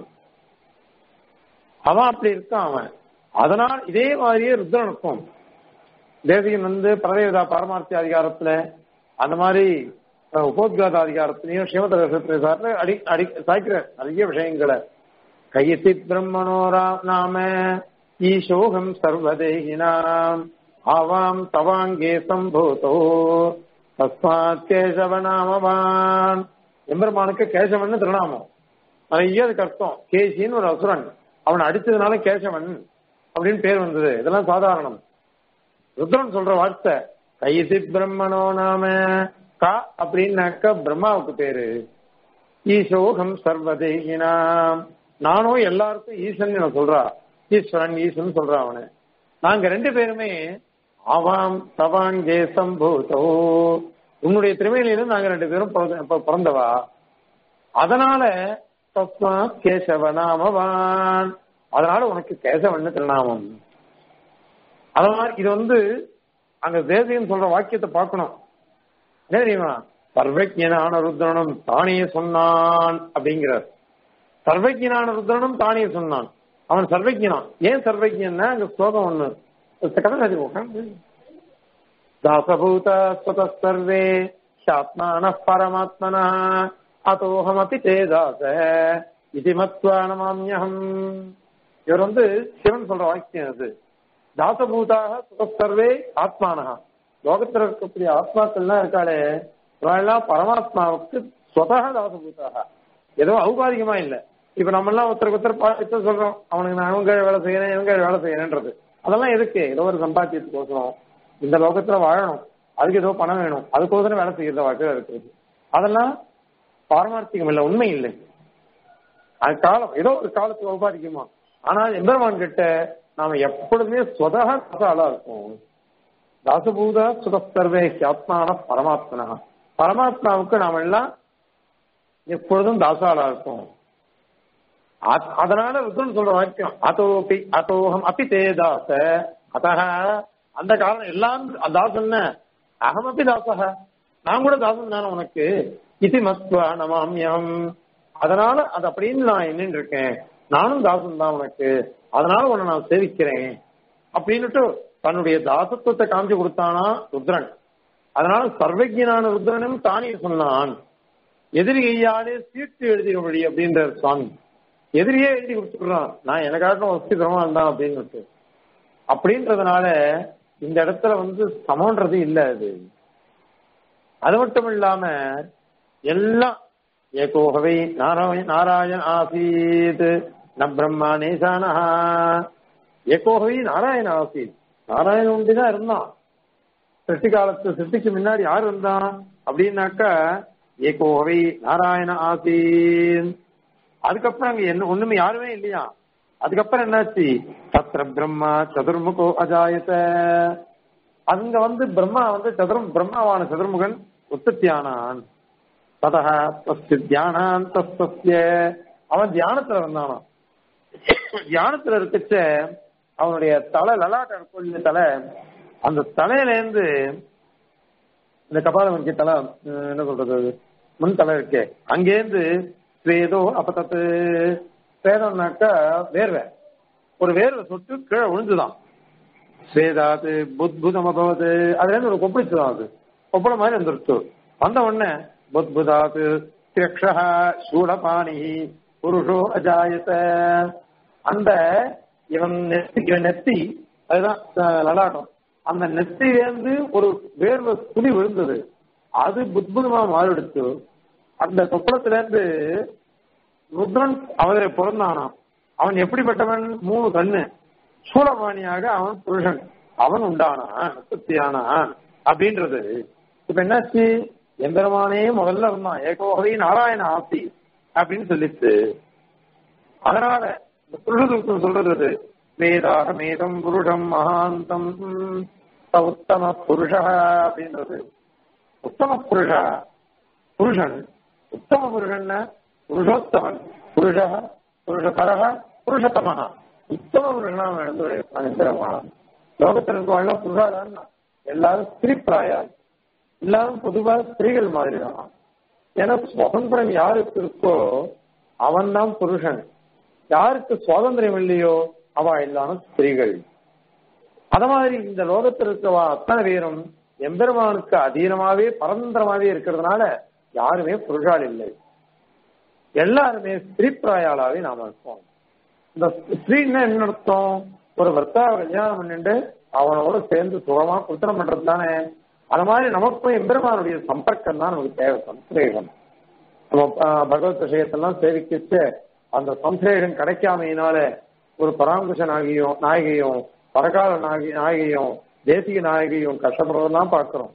அவன் அப்படி இருக்கான் அவன் அதனால் இதே மாதிரியே ருத்ரனுக்கும் தேசிகன் வந்து பிரதேவதா பரமார்த்தி அதிகாரத்துல அந்த மாதிரி அஹ், உபோத்காத அதிகாரத்திலையும் ஸ்ரீமத ரசத்திலே அடி அடி சாய்க்கிற நிறைய விஷயங்களை கையத்தி பிரம்மணோரா நாம ஈசோகம் சர்வதேகினாம் ஆவாம் தவாங்கே சம்பூதோ தஸ்மாத் கேசவ நாமவான் எம்பெருமானுக்கு கேசவன் திருநாமம் நிறைய அதுக்கு அர்த்தம் கேசின்னு ஒரு அசுரன் அவனை அடிச்சதுனால கேசவன் அப்படின்னு பேர் வந்தது இதெல்லாம் சாதாரணம் ருத்ரன் சொல்ற வார்த்தை கைசி பிரம்மனோ நாம கா அப்படின்னாக்க பிரம்மாவுக்கு பேரு ஈசோகம் சர்வதேகினாம் நானும் எல்லாருக்கும் ஈசன் நான் சொல்றா ஈஸ்வரன் ஈசன் சொல்றா அவனு நாங்க ரெண்டு பேருமே ஆவாம் தவான் ஜே சம்பூதோ உன்னுடைய திருமையிலிருந்து நாங்க ரெண்டு பேரும் பிறந்த- இப்ப பிறந்தவா அதனால தஸ்மா கேசவ நாமவான் அதனால உனக்கு கேசவன் திருநாமம் அத மாதிரி இது வந்து அங்க தேசியம் சொல்ற வாக்கியத்தை பார்க்கணும் என்ன தெரியுமா சர்வஜனான ருத்ரனும் தானே சொன்னான் அப்படிங்கிறார் சர்வஜனான ருத்ரனும் தானே சொன்னான் அவன் சர்வஜனான் ஏன் சர்வஜன்னா அங்க ஸ்லோகம் ஒண்ணு கதை உட்காந்து தாசபூத ஸ்வத சர்வே சாத்மான பரமாத்மன அதோஹமபி தே தாச இது மத்வா நமாமியகம் இவர் வந்து சிவன் சொல்ற வாக்கியம் அது தாசபூதாக சுகசர்வே ஆத்மானஹா லோகத்தில் இருக்கக்கூடிய ஆத்மாக்கள்லாம் இருக்காளே இவெல்லாம் பரமாத்மாவுக்கு ஸ்வதக தாசபூதாக ஏதோ ஔபாதிகமா இல்ல இப்ப நம்ம எல்லாம் ஒருத்தருக்கு ஒருத்தர் பாதித்த சொல்றோம் அவனுக்கு நான் அவங்க வேலை செய்யறேன் இவங்க வேலை செய்யறேன்றது அதெல்லாம் எதுக்கு ஏதோ ஒரு சம்பாத்தியத்துக்கோசரம் இந்த லோகத்துல வாழணும் அதுக்கு ஏதோ பணம் வேணும் அதுக்கோசரம் வேலை செய்யறத வாழ்க்கை இருக்கிறது அதெல்லாம் பாரமார்த்திகம் இல்லை உண்மை இல்லை அது காலம் ஏதோ ஒரு காலத்துக்கு உபாதிக்குமா ஆனால் எம்பெருமான் கிட்ட நாம எப்பொழுதுமே ஸ்வதக தாசாலா இருக்கும் தாசபூத சுதசர்வே ஆத்மான பரமாத்மனா பரமாத்மாவுக்கு நாம எல்லாம் எப்பொழுதும் தாசாலா இருக்கும் அத்- அதனால ருத்ரன் சொல்ற வாக்கியம் அதோபி அதோகம் அப்பி தே தாச அத்தக அந்த காரணம் எல்லாம் தாசன் அகமப்பி தாசக நான் கூட தாசன் தானே உனக்கு இது மத்வா நமாமியம் அதனால அது அப்படின்னு நான் என்னன்னு இருக்கேன் நானும் தாசன் தான் உனக்கு அதனால உன்னை நான் சேவிக்கிறேன் அப்படின்னுட்டு தன்னுடைய தாசத்துவத்தை காமிச்சு கொடுத்தானா ருத்ரன் அதனால சர்வஜனான ருத்ரனும் தானே சொன்னான் எதிரி கையாலே சீட்டு எழுதினபடி அப்படின்றார் சுவாமி எதிரியே எழுதி கொடுத்துடுறான் நான் எனக்காக வசதிகரமா இருந்தான் அப்படின்னு அப்படின்றதுனால இந்த இடத்துல வந்து சமன்றது இல்ல அது அது மட்டும் இல்லாம எல்லாம் ஏகோகவை நாராயண நாராயண் ஆசீத் ந பிரம்மா நேசானஹா ஏகோகவை நாராயண ஆசீத் நாராயண ஒண்டிதான் இருந்தான் சிருஷ்டி காலத்து சிருஷ்டிக்கு முன்னாடி யார் இருந்தான் அப்படின்னாக்கா ஏகோகவை நாராயண ஆசீன் அதுக்கப்புறம் அங்க என்ன ஒண்ணுமே யாருமே இல்லையா அதுக்கப்புறம் என்னாச்சு தத்ர பிரம்மா சதுர்முகோ அஜாயத அங்க வந்து பிரம்மா வந்து சதுரம் பிரம்மாவான சதுர்முகன் உற்பத்தியானான் ததக தஸ்ய தியானான் தஸ்ய அவன் தியானத்துல இருந்தானாம் தியானத்துல இருக்கச்ச அவனுடைய தலை லலாட்ட கொள்ள தலை அந்த தலையில இருந்து இந்த கபாலவனுக்கு தலை அஹ், என்ன சொல்றது அது முன் தலை இருக்கே அங்கேருந்து ஸ்வேதோ அப்பத்தத்து ஸ்வேதம்னாக்கா வேர்வை ஒரு வேர்வை சொட்டு கீழே விழுந்துதான் ஸ்வேதாது புத்புதம் அபவது அதுல இருந்து ஒரு கொப்பளிச்சுதான் அது கொப்பளம் மாதிரி வந்துருச்சு வந்த உடனே புத்புதாது திரக்ஷா சூடபாணி புருஷோ அஜாயத அந்த இவன் நெத்தி இவன் நெத்தி அதுதான் அஹ், லலாட்டம் அந்த நெத்தியிலேருந்து ஒரு வேர்வை துளி விழுந்தது அது புத்புதமா மாறிடுச்சு அந்த கொப்பளத்துல இருந்து ருத்ரன் அவரை பிறந்தானாம் அவன் எப்படிப்பட்டவன் மூணு கண்ணு சூலபாணியாக அவன் புருஷன் அவன் உண்டானான் உற்பத்தியானான் அப்படின்றது இப்ப என்னாச்சு எம்பெருமானே முதல்ல இருந்தான் ஏகோகவை நாராயண ஆசி அப்படின்னு சொல்லிச்சு அதனால இந்த புருஷதூக்கம் சொல்றது வேதாக மேதம் புருஷம் மகாந்தம் ச உத்தம புருஷ அப்படின்றது உத்தம புருஷா புருஷன் உத்தம புருஷன் புருஷோத்தமன் புருஷ புருஷதரக புருஷத்தம உத்தம புருஷனா எழுந்துருவான் லோகத்தில் இருக்கவங்க புருஷா தான் எல்லாரும் ஸ்திரீ பிராயால் எல்லாரும் பொதுவா ஸ்திரீகள் மாதிரி தான் ஏன்னா சுதந்திரம் யாருக்கு இருக்கோ அவன் தான் புருஷன் யாருக்கு சுதந்திரம் இல்லையோ அவ எல்லாரும் ஸ்திரீகள் அத மாதிரி இந்த லோகத்தில் இருக்கவா அத்தனை பேரும் எம்பெருமானுக்கு அதீனமாவே பரந்தரமாவே இருக்கிறதுனால யாருமே புருஷால் இல்லை எல்லாருமே ஸ்திரீ பிராயாளாவே நாம இருக்கோம் இந்த ஸ்திரீன்னா என்ன அர்த்தம் ஒரு வர்த்தாவை கல்யாணம் பண்ணிட்டு அவனோட சேர்ந்து சுகமா புத்தனம் பண்றது தானே அது மாதிரி நமக்கும் எம்பெருமானுடைய சம்பர்க்கம் தான் நமக்கு தேவை சம்சேகம் நம்ம ஆஹ், பகவத் விஷயத்தெல்லாம் சேவிக்கிச்சு அந்த சம்சேகம் கிடைக்காமையினால ஒரு பராமரிச நாயகியும் நாயகியும் பரகால நாயகி நாயகியும் தேசிய நாயகியும் கஷ்டப்படுறதெல்லாம் பார்க்கிறோம்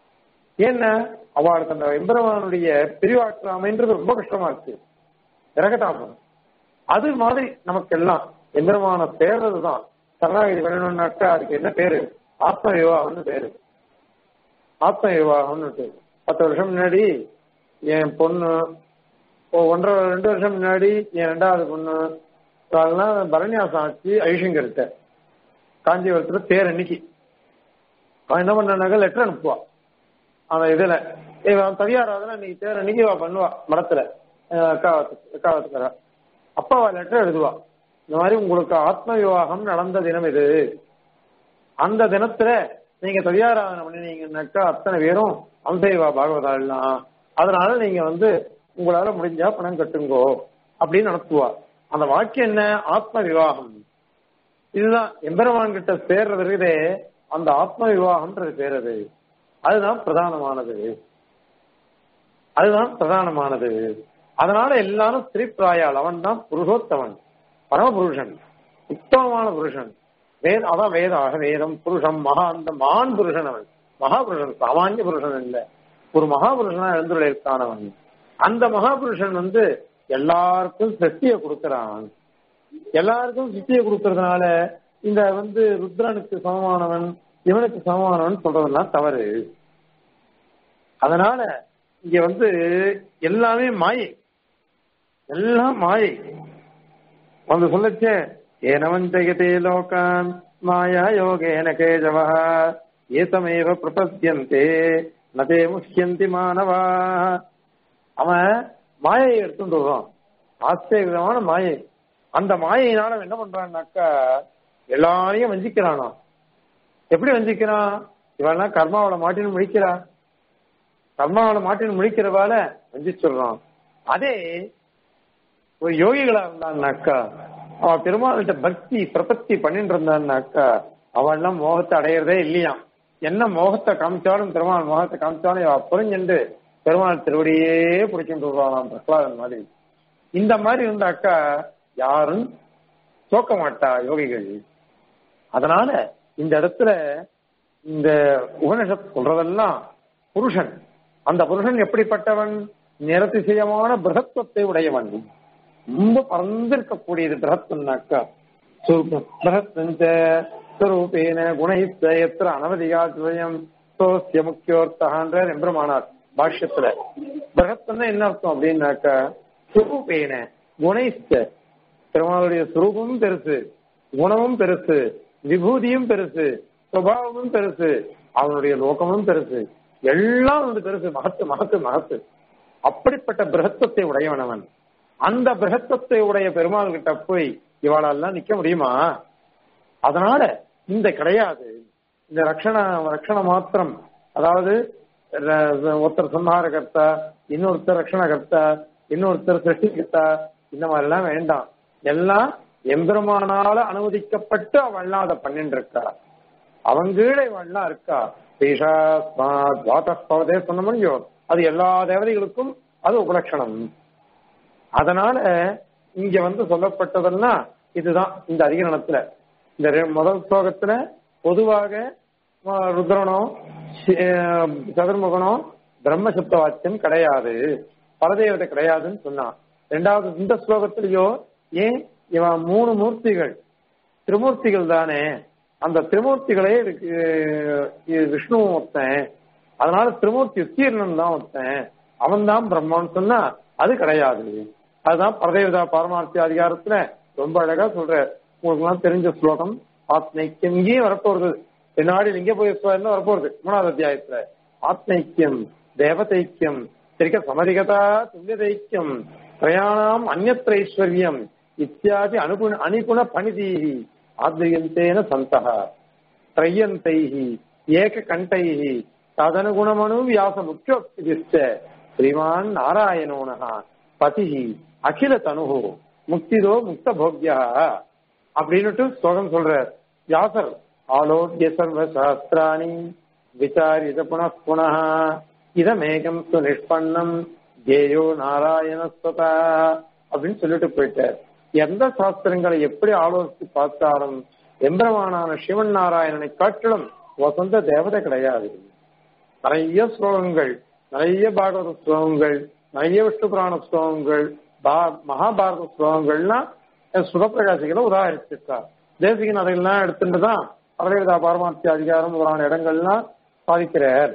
ஏன்னா அவளுக்கு அந்த எம்பெருமானுடைய பிரிவாற்றாமைன்றது ரொம்ப கஷ்டமா இருக்கு இறகட்டாபம் அது மாதிரி நமக்கு எல்லாம் எம்பெருமான சேர்றதுதான் சரணாகிதி வேணும்னாக்கா அதுக்கு என்ன பேரு ஆத்ம விவாகம்னு பேரு ஆத்ம விவாகம்னு பேரு பத்து வருஷம் முன்னாடி என் பொண்ணு ஓ, ஒன்றரை ரெண்டு வருஷம் முன்னாடி என் ரெண்டாவது பொண்ணு அதெல்லாம் பரண்யாசம் ஆச்சு ஐஷங்கர்கிட்ட காஞ்சிபுரத்துல தேர் அன்னைக்கு அவன் என்ன பண்ணாக்க லெட்டர் அனுப்புவா அந்த இதுல இவன் தவியாராதனா இன்னைக்கு தேர் அன்னைக்கு இவ பண்ணுவா மடத்துல எக்காவத்துக்கிற அப்பா அவ லெட்டர் எழுதுவா இந்த மாதிரி உங்களுக்கு ஆத்ம விவாகம் நடந்த தினம் இது அந்த தினத்துல நீங்க தவியாராதனை பண்ணினீங்கன்னாக்கா அத்தனை பேரும் அம்சைவா பாகவதா எல்லாம் அதனால நீங்க வந்து உங்களால முடிஞ்சா பணம் கட்டுங்கோ அப்படின்னு நடத்துவா அந்த வாக்கியம் என்ன ஆத்ம விவாகம் இதுதான் எம்பெருமான் கிட்ட சேர்றது இருக்குதே அந்த ஆத்ம விவாகம்ன்றது பேரது அதுதான் பிரதானமானது அதுதான் பிரதானமானது அதனால எல்லாரும் ஸ்ரீபிராயால் அவன் தான் புருஷோத்தமன் பரமபுருஷன் உத்தமமான புருஷன் வேத அதான் வேதாக வேதம் புருஷன் மகா அந்த மகான் புருஷன் அவன் மகாபுருஷன் சாமானிய புருஷன் இல்ல ஒரு மகாபுருஷனா எழுந்துள்ள இருக்கானவன் அந்த மகாபுருஷன் வந்து எல்லாருக்கும் சக்தியை கொடுக்கறான் எல்லாருக்கும் சித்தியை கொடுக்கறதுனால இந்த வந்து ருத்ரனுக்கு சமமானவன் இவனுக்கு சமமானவன் சொல்றதெல்லாம் தவறு அதனால இங்க வந்து எல்லாமே மாயை எல்லாம் மாயை வந்து சொல்லச்சே ஏனவன் ஜெகதே லோகான் மாயா யோகேன கேஜவ ஏதமேவ பிரபத்தியந்தே நதே முஷ்யந்தி மாணவா அவன் மாயை எடுத்துட்டு வருவான் ஆச்சரியமான மாயை அந்த மாயையினால அவன் என்ன பண்றான்னாக்கா எல்லாரையும் வஞ்சிக்கிறானா எப்படி வஞ்சிக்கிறான் இவெல்லாம் கர்மாவோட மாட்டின்னு முடிக்கிறா கர்மாவோட மாட்டின்னு முடிக்கிறவால வஞ்சிச்சுடுறான் அதே ஒரு யோகிகளா இருந்தான்னாக்கா அவன் பெருமாள்கிட்ட பக்தி பிரபத்தி பண்ணிட்டு இருந்தான்னாக்கா அவன் எல்லாம் மோகத்தை அடையிறதே இல்லையா என்ன மோகத்தை காமிச்சாலும் பெருமாள் மோகத்தை காமிச்சாலும் அவ புரிஞ்சுண்டு பெருமாள் திருவடியே பிடிச்சிட்டு வருவானாம் பிரகலாதன் மாதிரி இந்த மாதிரி இருந்தாக்கா யாரும் தோக்க மாட்டா யோகிகள் அதனால இந்த இடத்துல இந்த உபனிஷத் சொல்றதெல்லாம் புருஷன் அந்த புருஷன் எப்படிப்பட்டவன் நிறதிசயமான பிரகத்துவத்தை உடையவன் ரொம்ப பறந்திருக்கக்கூடியது பிரகத்துனாக்கா பிரகத்தஞ்ச ஸ்வரூபேன குணஹித்த எத்திர அனவதிகாத்வயம் சோசிய முக்கியோர்த்தகான்ற எம்பிரமானார் பாஷ்யத்துல பிரகத்துன்னா என்ன அர்த்தம் அப்படின்னாக்கா சுரூபேன குணைஸ்த பெருமாளுடைய சுரூபமும் பெருசு குணமும் பெருசு விபூதியும் பெருசு சுபாவமும் பெருசு அவனுடைய லோகமும் பெருசு எல்லாம் வந்து பெருசு மகத்து மகத்து மகத்து அப்படிப்பட்ட பிரகத்துவத்தை உடையவன் அவன் அந்த பிரகத்துவத்தை உடைய பெருமாள் கிட்ட போய் இவாளெல்லாம் நிக்க முடியுமா அதனால இந்த கிடையாது இந்த ரக்ஷண ரக்ஷண மாத்திரம் அதாவது ர- ஒருத்தர் சம்ஹாரகர்த்தா இன்னொருத்தர் ரக்ஷணகர்த்தா இன்னொருத்தர் சிருஷ்டிகர்த்தா இந்த மாதிரி எல்லாம் வேண்டாம் எல்லாம் எம்பெருமானால அனுமதிக்கப்பட்டு அவள்லாம் அதை பண்ணிட்டு இருக்கா அவங்கீழ இவள்லாம் இருக்கா பீஷா துவாதே சொன்ன முடியும் அது எல்லா தேவதைகளுக்கும் அது உபலட்சணம் அதனால இங்க வந்து சொல்லப்பட்டதெல்லாம் இதுதான் இந்த அதிகரணத்துல இந்த ரெ- முதல் ஸ்லோகத்துல பொதுவாக அஹ், ருத்ரனோ சி- அஹ், சதுர்முகனோ பிரம்மசப்த வாக்கியம் கிடையாது பரதேவதை கிடையாதுன்னு சொன்னான் ரெண்டாவது இந்த ஸ்லோகத்திலேயோ ஏன் இவன் மூணு மூர்த்திகள் திரிமூர்த்திகள் தானே அந்த திரிமூர்த்திகளே இருக்கு இது விஷ்ணுவும் ஒருத்தன் அதனால திரிமூர்த்தி உத்தீர்ணன் தான் ஒருத்தன் அவன் தான் பிரம்மான்னு சொன்னா அது கிடையாது அதுதான் பரதேவதா பாரமார்த்தி அதிகாரத்துல ரொம்ப அழகா சொல்ற உங்களுக்கு எல்லாம் தெரிஞ்ச ஸ்லோகம் ஆத்மைக்கியம் இங்கேயும் வரப்போறது பின்னாடி இங்கே போய் என்ன வரப்போறது மூணாவது அத்தியாயத்துல ஆத்மைக்கியம் தேவதைக்கியம் திரிக சமதிகதா துல்லியதைக்கியம் பிரயாணம் அந்நத்திர ஐஸ்வர்யம் இத்தியாதி அனுகுண அணிகுண பணிதீஹி ஆத்ரியந்தேன சந்தः त्रय्यन्तैः एककण्ठैः तदनुगुणमनु व्यासमुख्योक्तिभिश्च श्रीमान् नारायणो नः पतिः அகிலதனுகு முக்திதோ முக்த போக்யா அப்படின்னுட்டு ஸ்லோகம் சொல்றார் வியாசர் ஆலோக்கிய சர்வ சாஸ்திராணி விசாரித புன புனः இதமேகம் து நிஷ்பன்னம் ஜேயோ நாராயணஸ்வதா அப்படின்னு சொல்லிட்டு போயிட்டார் எந்த சாஸ்திரங்களை எப்படி ஆலோசித்து பார்த்தாலும் எம்பிரமானான சிவன் நாராயணனை காட்டிலும் வசந்த தேவதை கிடையாது நிறைய ஸ்லோகங்கள் நிறைய பாகவத ஸ்லோகங்கள் நிறைய விஷ்ணு புராண ஸ்லோகங்கள் பா- மகாபாரத ஸ்லோகங்கள்லாம் சுகப்பிரகாசிகளை உதாரிச்சிருக்கார் தேசிகன் அதையெல்லாம் எடுத்துட்டு தான் பரதேவதா பாரமார்த்திய அதிகாரம் முதலான இடங்கள்லாம் சாதிக்கிறார்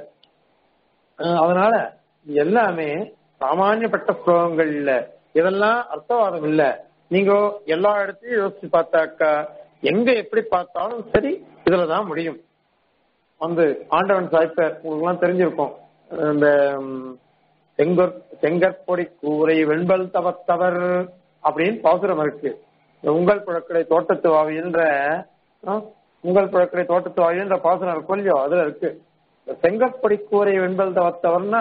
அஹ் அதனால இது எல்லாமே சாமானியப்பட்ட ஸ்லோகங்கள் இல்ல இதெல்லாம் அர்த்தவாதம் இல்ல நீங்க எல்லா இடத்தையும் யோசிச்சு பார்த்தாக்கா எங்க எப்படி பார்த்தாலும் சரி இதுலதான் முடியும் வந்து ஆண்டவன் சாய்ப்பார் உங்களுக்கு எல்லாம் தெரிஞ்சிருக்கும் இந்த ம், செங்கற் செங்கற்பொடி கூரை வெண்பல் தவத்தவர் அப்படின்னு பாசுரம் இருக்கு இந்த உங்கள் புழக்கடை தோட்டத்து வாவின்ற அஹ், உங்கள் புழக்கடை தோட்டத்து வாவின்ற பாசுரம் இருக்கும் இல்லையோ அதுல இருக்கு இந்த செங்கற்பொடி கூரை வெண்பல் தவத்தவர்னா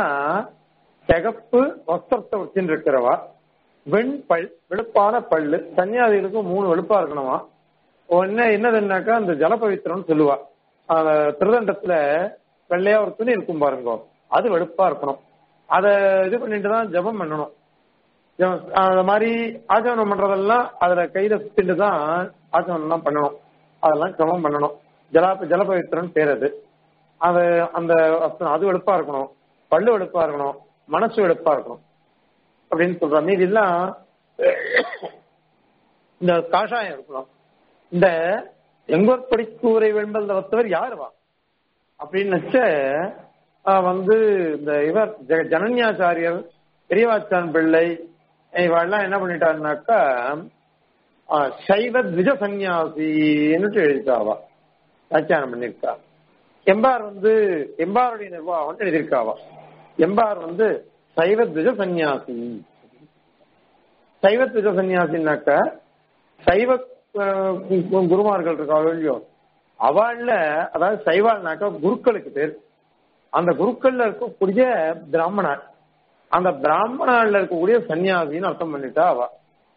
சிகப்பு வஸ்திரத்தை வச்சுட்டு இருக்கிறவா வெண்பல் வெளுப்பான பல்லு சன்னியாசிகளுக்கு மூணு வெளுப்பா இருக்கணுமா ஒன்னு என்னதுன்னாக்கா அந்த ஜலபவித்திரம்னு சொல்லுவா அந்த திருதண்டத்துல வெள்ளையா ஒரு துணி இருக்கும் பாருங்க அது வெளுப்பா இருக்கணும் அத இது பண்ணிட்டு தான் ஜெபம் பண்ணணும் ஜெபம் அந்த மாதிரி ஆச்சமனம் பண்றதெல்லாம் அதுல கையில சுத்திட்டு தான் ஆச்சமனம் எல்லாம் பண்ணணும் அதெல்லாம் கிரமம் பண்ணணும் ஜலா ஜலபவித்திரன் பேர் அது அது அந்த வஸ்திரம் அது வெளுப்பா இருக்கணும் பல்லு வெளுப்பா இருக்கணும் மனசு வெளுப்பா இருக்கணும் அப்படின்னு சொல்றாங்க மீதி எல்லாம் இந்த காஷாயம் இருக்கணும் இந்த எங்கோற்படி கூரை வெண்பல் வத்தவர் யாருவா அப்படின்னு வச்ச ஆஹ் வந்து இந்த இவர் ஜெ- ஜனன்யாச்சாரியர் பெரியவாச்சான் பிள்ளை இவெல்லாம் என்ன பண்ணிட்டாருனாக்கா ஆஹ் சைவ த்விஜ சந்நியாசின்னு எழுதிட்டாவா வியாக்கியானம் பண்ணிருக்கா எம்பார் வந்து எம்பாருடைய நிர்வாகம் எழுதியிருக்காவா எம்பார் வந்து சைவ த்விஜ சந்நியாசி சைவ த்விஜ சந்நியாசின்னாக்க சைவ அஹ், கு- குருமார்கள் இருக்காவோ இல்லையோ அவள்ல அதாவது சைவாள்னாக்கா குருக்களுக்கு பேர் அந்த குருக்கள்ல இருக்கக்கூடிய பிராமணர் அந்த பிராமணால இருக்கக்கூடிய சன்னியாசின்னு அர்த்தம் பண்ணிட்டா அவ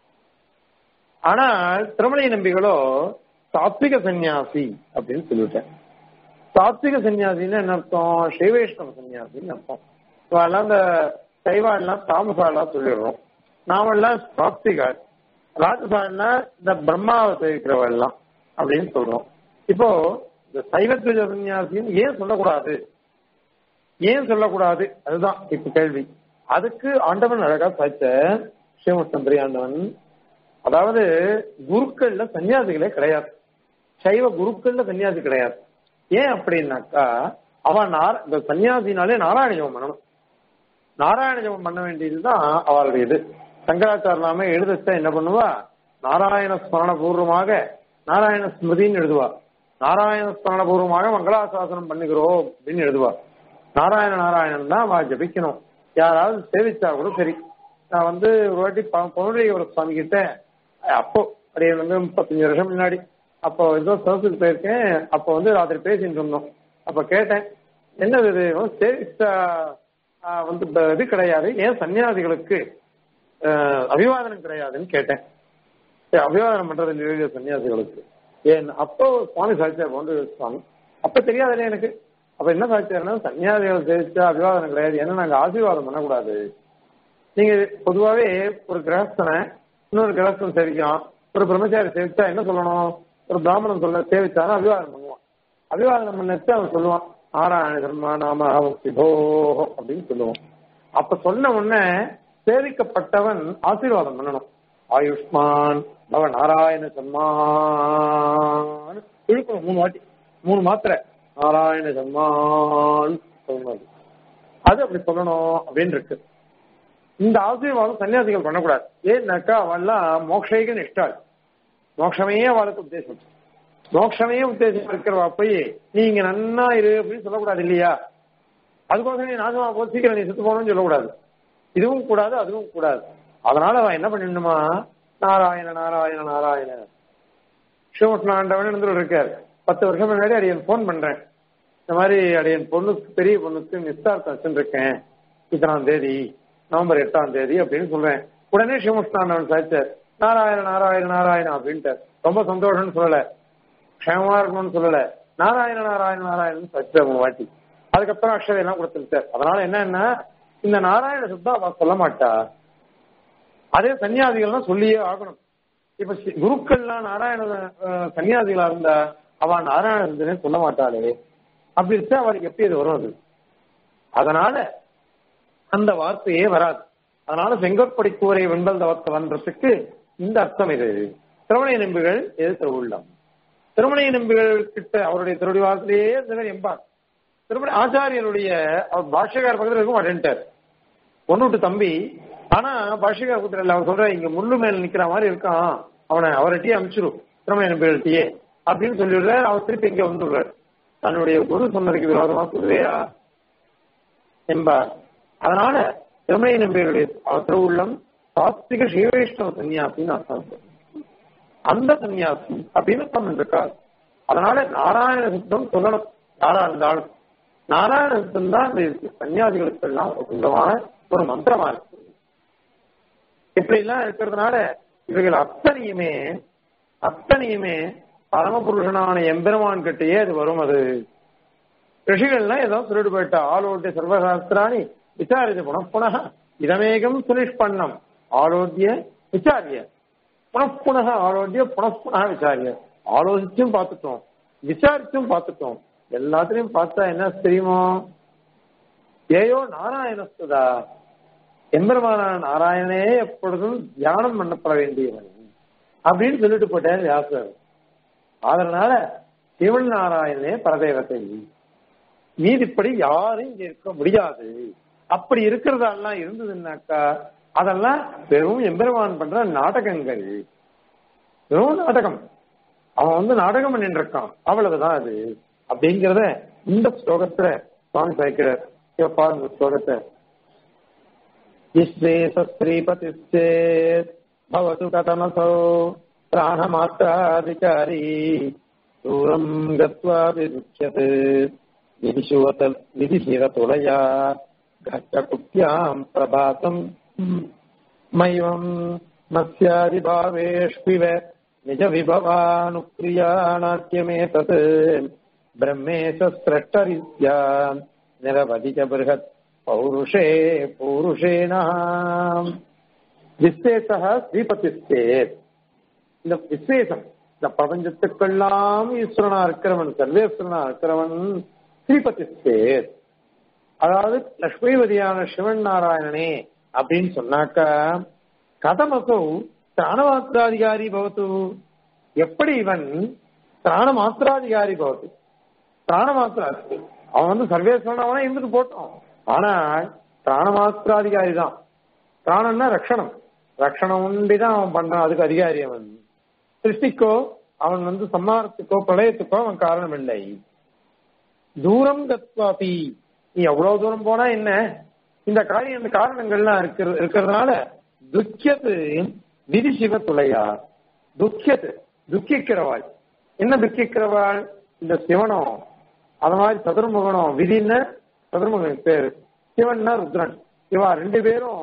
ஆனால் திருமலை நம்பிகளோ சாத்விக சன்னியாசி அப்படின்னு சொல்லிவிட்டேன் சாத்விக சன்னியாசின்னு என்ன அர்த்தம் ஸ்ரீவைஷ்ணவ சன்னியாசின்னு அர்த்தம் இவெல்லாம் இந்த சைவாள்லாம் தாமசாலாம் சொல்லிடுறோம் நாமெல்லாம் சாத்விகார் ராஜசான்னா இந்த பிரம்மாவை தெரிவிக்கிறவ எல்லாம் அப்படின்னு சொல்றோம் இப்போ இந்த சைவத்விஜ சன்னியாசின்னு ஏன் சொல்லக்கூடாது ஏன் சொல்லக்கூடாது அதுதான் இப்ப கேள்வி அதுக்கு ஆண்டவன் அழகா சாய்ச்ச ஸ்ரீமுஷ்ணந்திரி ஆண்டவன் அதாவது குருக்கள்ல சன்னியாசிகளே கிடையாது சைவ குருக்கள்ல சன்னியாசி கிடையாது ஏன் அப்படின்னாக்கா அவன் நார இந்த சன்னியாசினாலே நாராயண ஜெபம் பண்ணணும் நாராயண ஜெபம் பண்ண வேண்டியதுதான் அவளுடைய இது சங்கராச்சாரலாம எழுதச்சா என்ன பண்ணுவா நாராயண ஸ்மரண பூர்வமாக நாராயண ஸ்மிருதின்னு எழுதுவா நாராயண ஸ்மரண பூர்வமாக மங்களாசாசனம் பண்ணுகிறோம் அப்படின்னு எழுதுவா நாராயண நாராயணன் தான் அவ ஜபிக்கணும் யாராவது சேவிச்சா கூட சரி நான் வந்து ஒரு வாட்டி பவுண்டரிகர சுவாமி கிட்ட அப்போ அப்படியே வந்து முப்பத்தஞ்சு வருஷம் முன்னாடி அப்போ ஏதோ சர்ச்சுக்கு போயிருக்கேன் அப்போ வந்து ராத்திரி பேசிட்டு இருந்தோம் அப்ப கேட்டேன் என்னது இது சேவிச்சா ஆஹ், வந்து இப்ப இது கிடையாது ஏன் சன்னியாசிகளுக்கு ஆஹ், அபிவாதனம் கிடையாதுன்னு கேட்டேன் சரி, அபிவாதனம் பண்றது இல்லையோ சன்னியாசிகளுக்கு ஏன் அப்போ சுவாமி சாட்சியார் போன்று சுவாமி அப்ப தெரியாதுல்ல எனக்கு அப்ப என்ன சாட்சியார்னா சன்னியாசிகள் சேவிச்சா அபிவாதனம் கிடையாது ஏன்னா நாங்க ஆசீர்வாதம் பண்ணக்கூடாது நீங்க பொதுவாவே ஒரு கிரகஸ்தனை இன்னொரு கிரகஸ்தன் சேவிக்கலாம் ஒரு பிரம்மச்சாரி சேவிச்சா என்ன சொல்லணும் ஒரு பிராமணன் சொல்ல சேவிச்சாலும் அபிவாதனம் பண்ணுவான் அபிவாதனம் பண்ணிட்டு அவன் சொல்லுவான் நாராயண சர்மா நாம சிபோ அப்படின்னு சொல்லுவான் அப்ப சொன்ன உடனே சேவிக்கப்பட்டவன் ஆசீர்வாதம் பண்ணணும் ஆயுஷ்மான் பவ நாராயண சர்மான் இழுக்கணும் மூணு வாட்டி மூணு மாத்திரை நாராயண சர்மான் சொல்லணும் அது அப்படி சொல்லணும் அப்படின்னு இருக்கு இந்த ஆசீர்வாதம் சன்னியாசிகள் பண்ணக்கூடாது ஏன்னாக்கா அவெல்லாம் மோக்ஷைக நிஷ்டாள் மோட்சமே அவளுக்கு உத்தேசம் மோட்சமே உத்தேசம் இருக்கிறவா போய் நீங்க நன்னா இரு அப்படின்னு சொல்லக்கூடாது இல்லையா அதுக்கோசரம் நீ நாசமா போ சீக்கிரம் நீ செத்து போகணும்னு சொல்லக்கூடாது இதுவும் கூடாது அதுவும் கூடாது அதனால அவன் என்ன பண்ணிடணுமா நாராயண நாராயண நாராயண சிவகிருஷ்ண ஆண்டவன் இருந்து இருக்காரு பத்து வருஷம் முன்னாடி அடியன் ஃபோன் பண்றேன் இந்த மாதிரி அடியன் பொண்ணுக்கு பெரிய பொண்ணுக்கு நிஸ்தார்த்தம் வச்சுருக்கேன் இத்தனாம் தேதி நவம்பர் எட்டாம் தேதி அப்படின்னு சொல்றேன் உடனே சிவகிருஷ்ணாண்டவன் சாய்ச்சார் நாராயண நாராயண நாராயண அப்படின்ட்டு ரொம்ப சந்தோஷம்னு சொல்லல க்ஷேமமா இருக்கணும்னு சொல்லல நாராயண நாராயண நாராயணன் சாய்ச்சார் மூணு வாட்டி அதுக்கப்புறம் அக்ஷதை எல்லாம் கொடுத்துருச்சார் அதனால என்னன்னா இந்த நாராயண சுத்தம் அவ சொல்ல மாட்டா அதே சன்னியாசிகள்லாம் சொல்லியே ஆகணும் இப்ப சி- குருக்கள்லாம் நாராயண அஹ், சன்னியாசிகளா இருந்தா அவ நாராயண சொல்ல மாட்டாளே அப்படி இருந்தா அவளுக்கு எப்படி இது வரும் அது அதனால அந்த வார்த்தையே வராது அதனால செங்கற்படி கூரை வெண்பல் தவத்தவன்றதுக்கு இந்த அர்த்தம் இது திருமண நம்பிகள் எது திருவுள்ளம் திருமண நம்பிகள் கிட்ட அவருடைய திருடி வாரத்திலேயே இந்த மாதிரி எம்பார் திருமண ஆச்சாரியருடைய அவர் பாஷ்யக்கார பக்கத்துல இருக்க மாட்டேன்ட்டார் ஒன்னு விட்டு தம்பி ஆனா பாஷ்யக்கார பக்கத்துல இல்ல அவர் சொல்ற இங்க முள்ளு மேல நிக்கிற மாதிரி இருக்கான் அவனை அவர்கிட்டயே அனுப்பிச்சிரும் திருமண நம்பிகள்கிட்டயே அப்படின்னு சொல்லிடுறாரு அவர் திருப்பி இங்க வந்துடுறாரு தன்னுடைய குரு சொன்னதுக்கு விரோதமா சொல்லுவேயா என்பார் அதனால திருமண நம்பிகளுடைய திருவுள்ளம் சாத்விக ஸ்ரீவைஷ்ணவ சன்னியாசின்னு அர்த்தம் அந்த சன்னியாசி அப்படின்னு அர்த்தம் இருக்கார் அதனால நாராயண சுத்தம் சொல்லணும் யாரா இருந்தாலும் நாராயண சுத்தம் தான் இந்த சன்னியாசிகளுக்கு எல்லாம் ஒரு சொந்தமான ஒரு மந்திரமா இருக்கு இப்படி எல்லாம் இருக்கிறதுனால இவைகள் அத்தனையுமே அத்தனையுமே பரமபுருஷனான எம்பெருமான் கிட்டயே அது வரும் அது ரிஷிகள்லாம் ஏதோ திருடு போயிட்டா ஆலோட்டிய சர்வசாஸ்திராணி விசாரித்து புனப்புனக இதமேகம் சுனிஷ்பண்ணம் ஆலோத்திய விசாரிய புனப்புனக ஆலோத்திய புனப்புனக விசாரிய ஆலோசிச்சும் பார்த்துட்டோம் விசாரிச்சும் பார்த்துட்டோம் எல்லாத்திலையும் பார்த்தா என்ன தெரியுமோ ஏயோ நாராயணஸ்துதா எம்பெருமான நாராயணனே எப்பொழுதும் தியானம் பண்ணப்பட வேண்டியவன் அப்படின்னு சொல்லிட்டு போட்டார் வியாசர் அதனால சிவன் நாராயணனே பரதேவத்தை மீதிப்படி யாரும் இங்க இருக்க முடியாது அப்படி இருக்கிறதெல்லாம் இருந்ததுன்னாக்கா அதெல்லாம் வெறும் எம்பெருமான் பண்ற நாடகங்கள் வெறும் நாடகம் அவன் வந்து நாடகம் பண்ணிட்டு இருக்கான் அவ்வளவுதான் அது அப்படிங்கிறத இந்த ஸ்லோகத்துல சுவாமி சாய்க்கிறார் இப்ப பாருங்க ஸ்லோகத்தை ஸ்ரீபதிச்சேத் भवतु कथमसौ प्राणमात्राधिकारी दूरम् गत्वा विरुच्यते विदिशुवत विदिशिरतुलया घट्टकुट्याम् प्रभातम् मैवम् मत्स्यादिभावेष्विव निजविभवानुक्रियाणाट्यमेतत् ब्रह्मेश स्रष्टरीत्या निरवधिक बृहत् पौरुषे पूरुषेण விசேஷா ஸ்ரீபதிஸ்தேத் இந்த விசேஷம் இந்த பிரபஞ்சத்துக்கெல்லாம் ஈஸ்வரனா இருக்கிறவன் சர்வேஸ்வரனா இருக்கிறவன் ஸ்ரீபதிஸ்தேத் அதாவது லக்ஷ்மிபதியான சிவன் நாராயணனே அப்படின்னு சொன்னாக்கா கதமசோ திராணமாத்திராதிகாரி பவத்து எப்படி இவன் திராணமாத்திராதிகாரி பவத்து திராணமாத்திரா அவன் வந்து சர்வேஸ்வரனாவனா இருந்துட்டு போட்டோம் ஆனால் திராணமாத்திராதிகாரி தான் பிராணம்னா ரக்ஷணம் ரக்ஷணம் உண்டிதான் அவன் பண்றான் அதுக்கு அதிகாரி அவன் சிருஷ்டிக்கோ அவன் வந்து சம்மாரத்துக்கோ பிரளயத்துக்கோ அவன் காரணம் இல்லை தூரம் கத்வாபி நீ எவ்வளவு தூரம் போனா என்ன இந்த காரியம் இந்த காரணங்கள்லாம் இருக்கிற இருக்கிறதுனால துக்கியது விதி சிவ துளையா துக்கியது துக்கிக்கிறவாள் என்ன துக்கிக்கிறவாள் இந்த சிவனம் அது மாதிரி சதுர்முகனும் விதின்னு சதுர்முகன் பேரு சிவன்னா ருத்ரன் இவா ரெண்டு பேரும்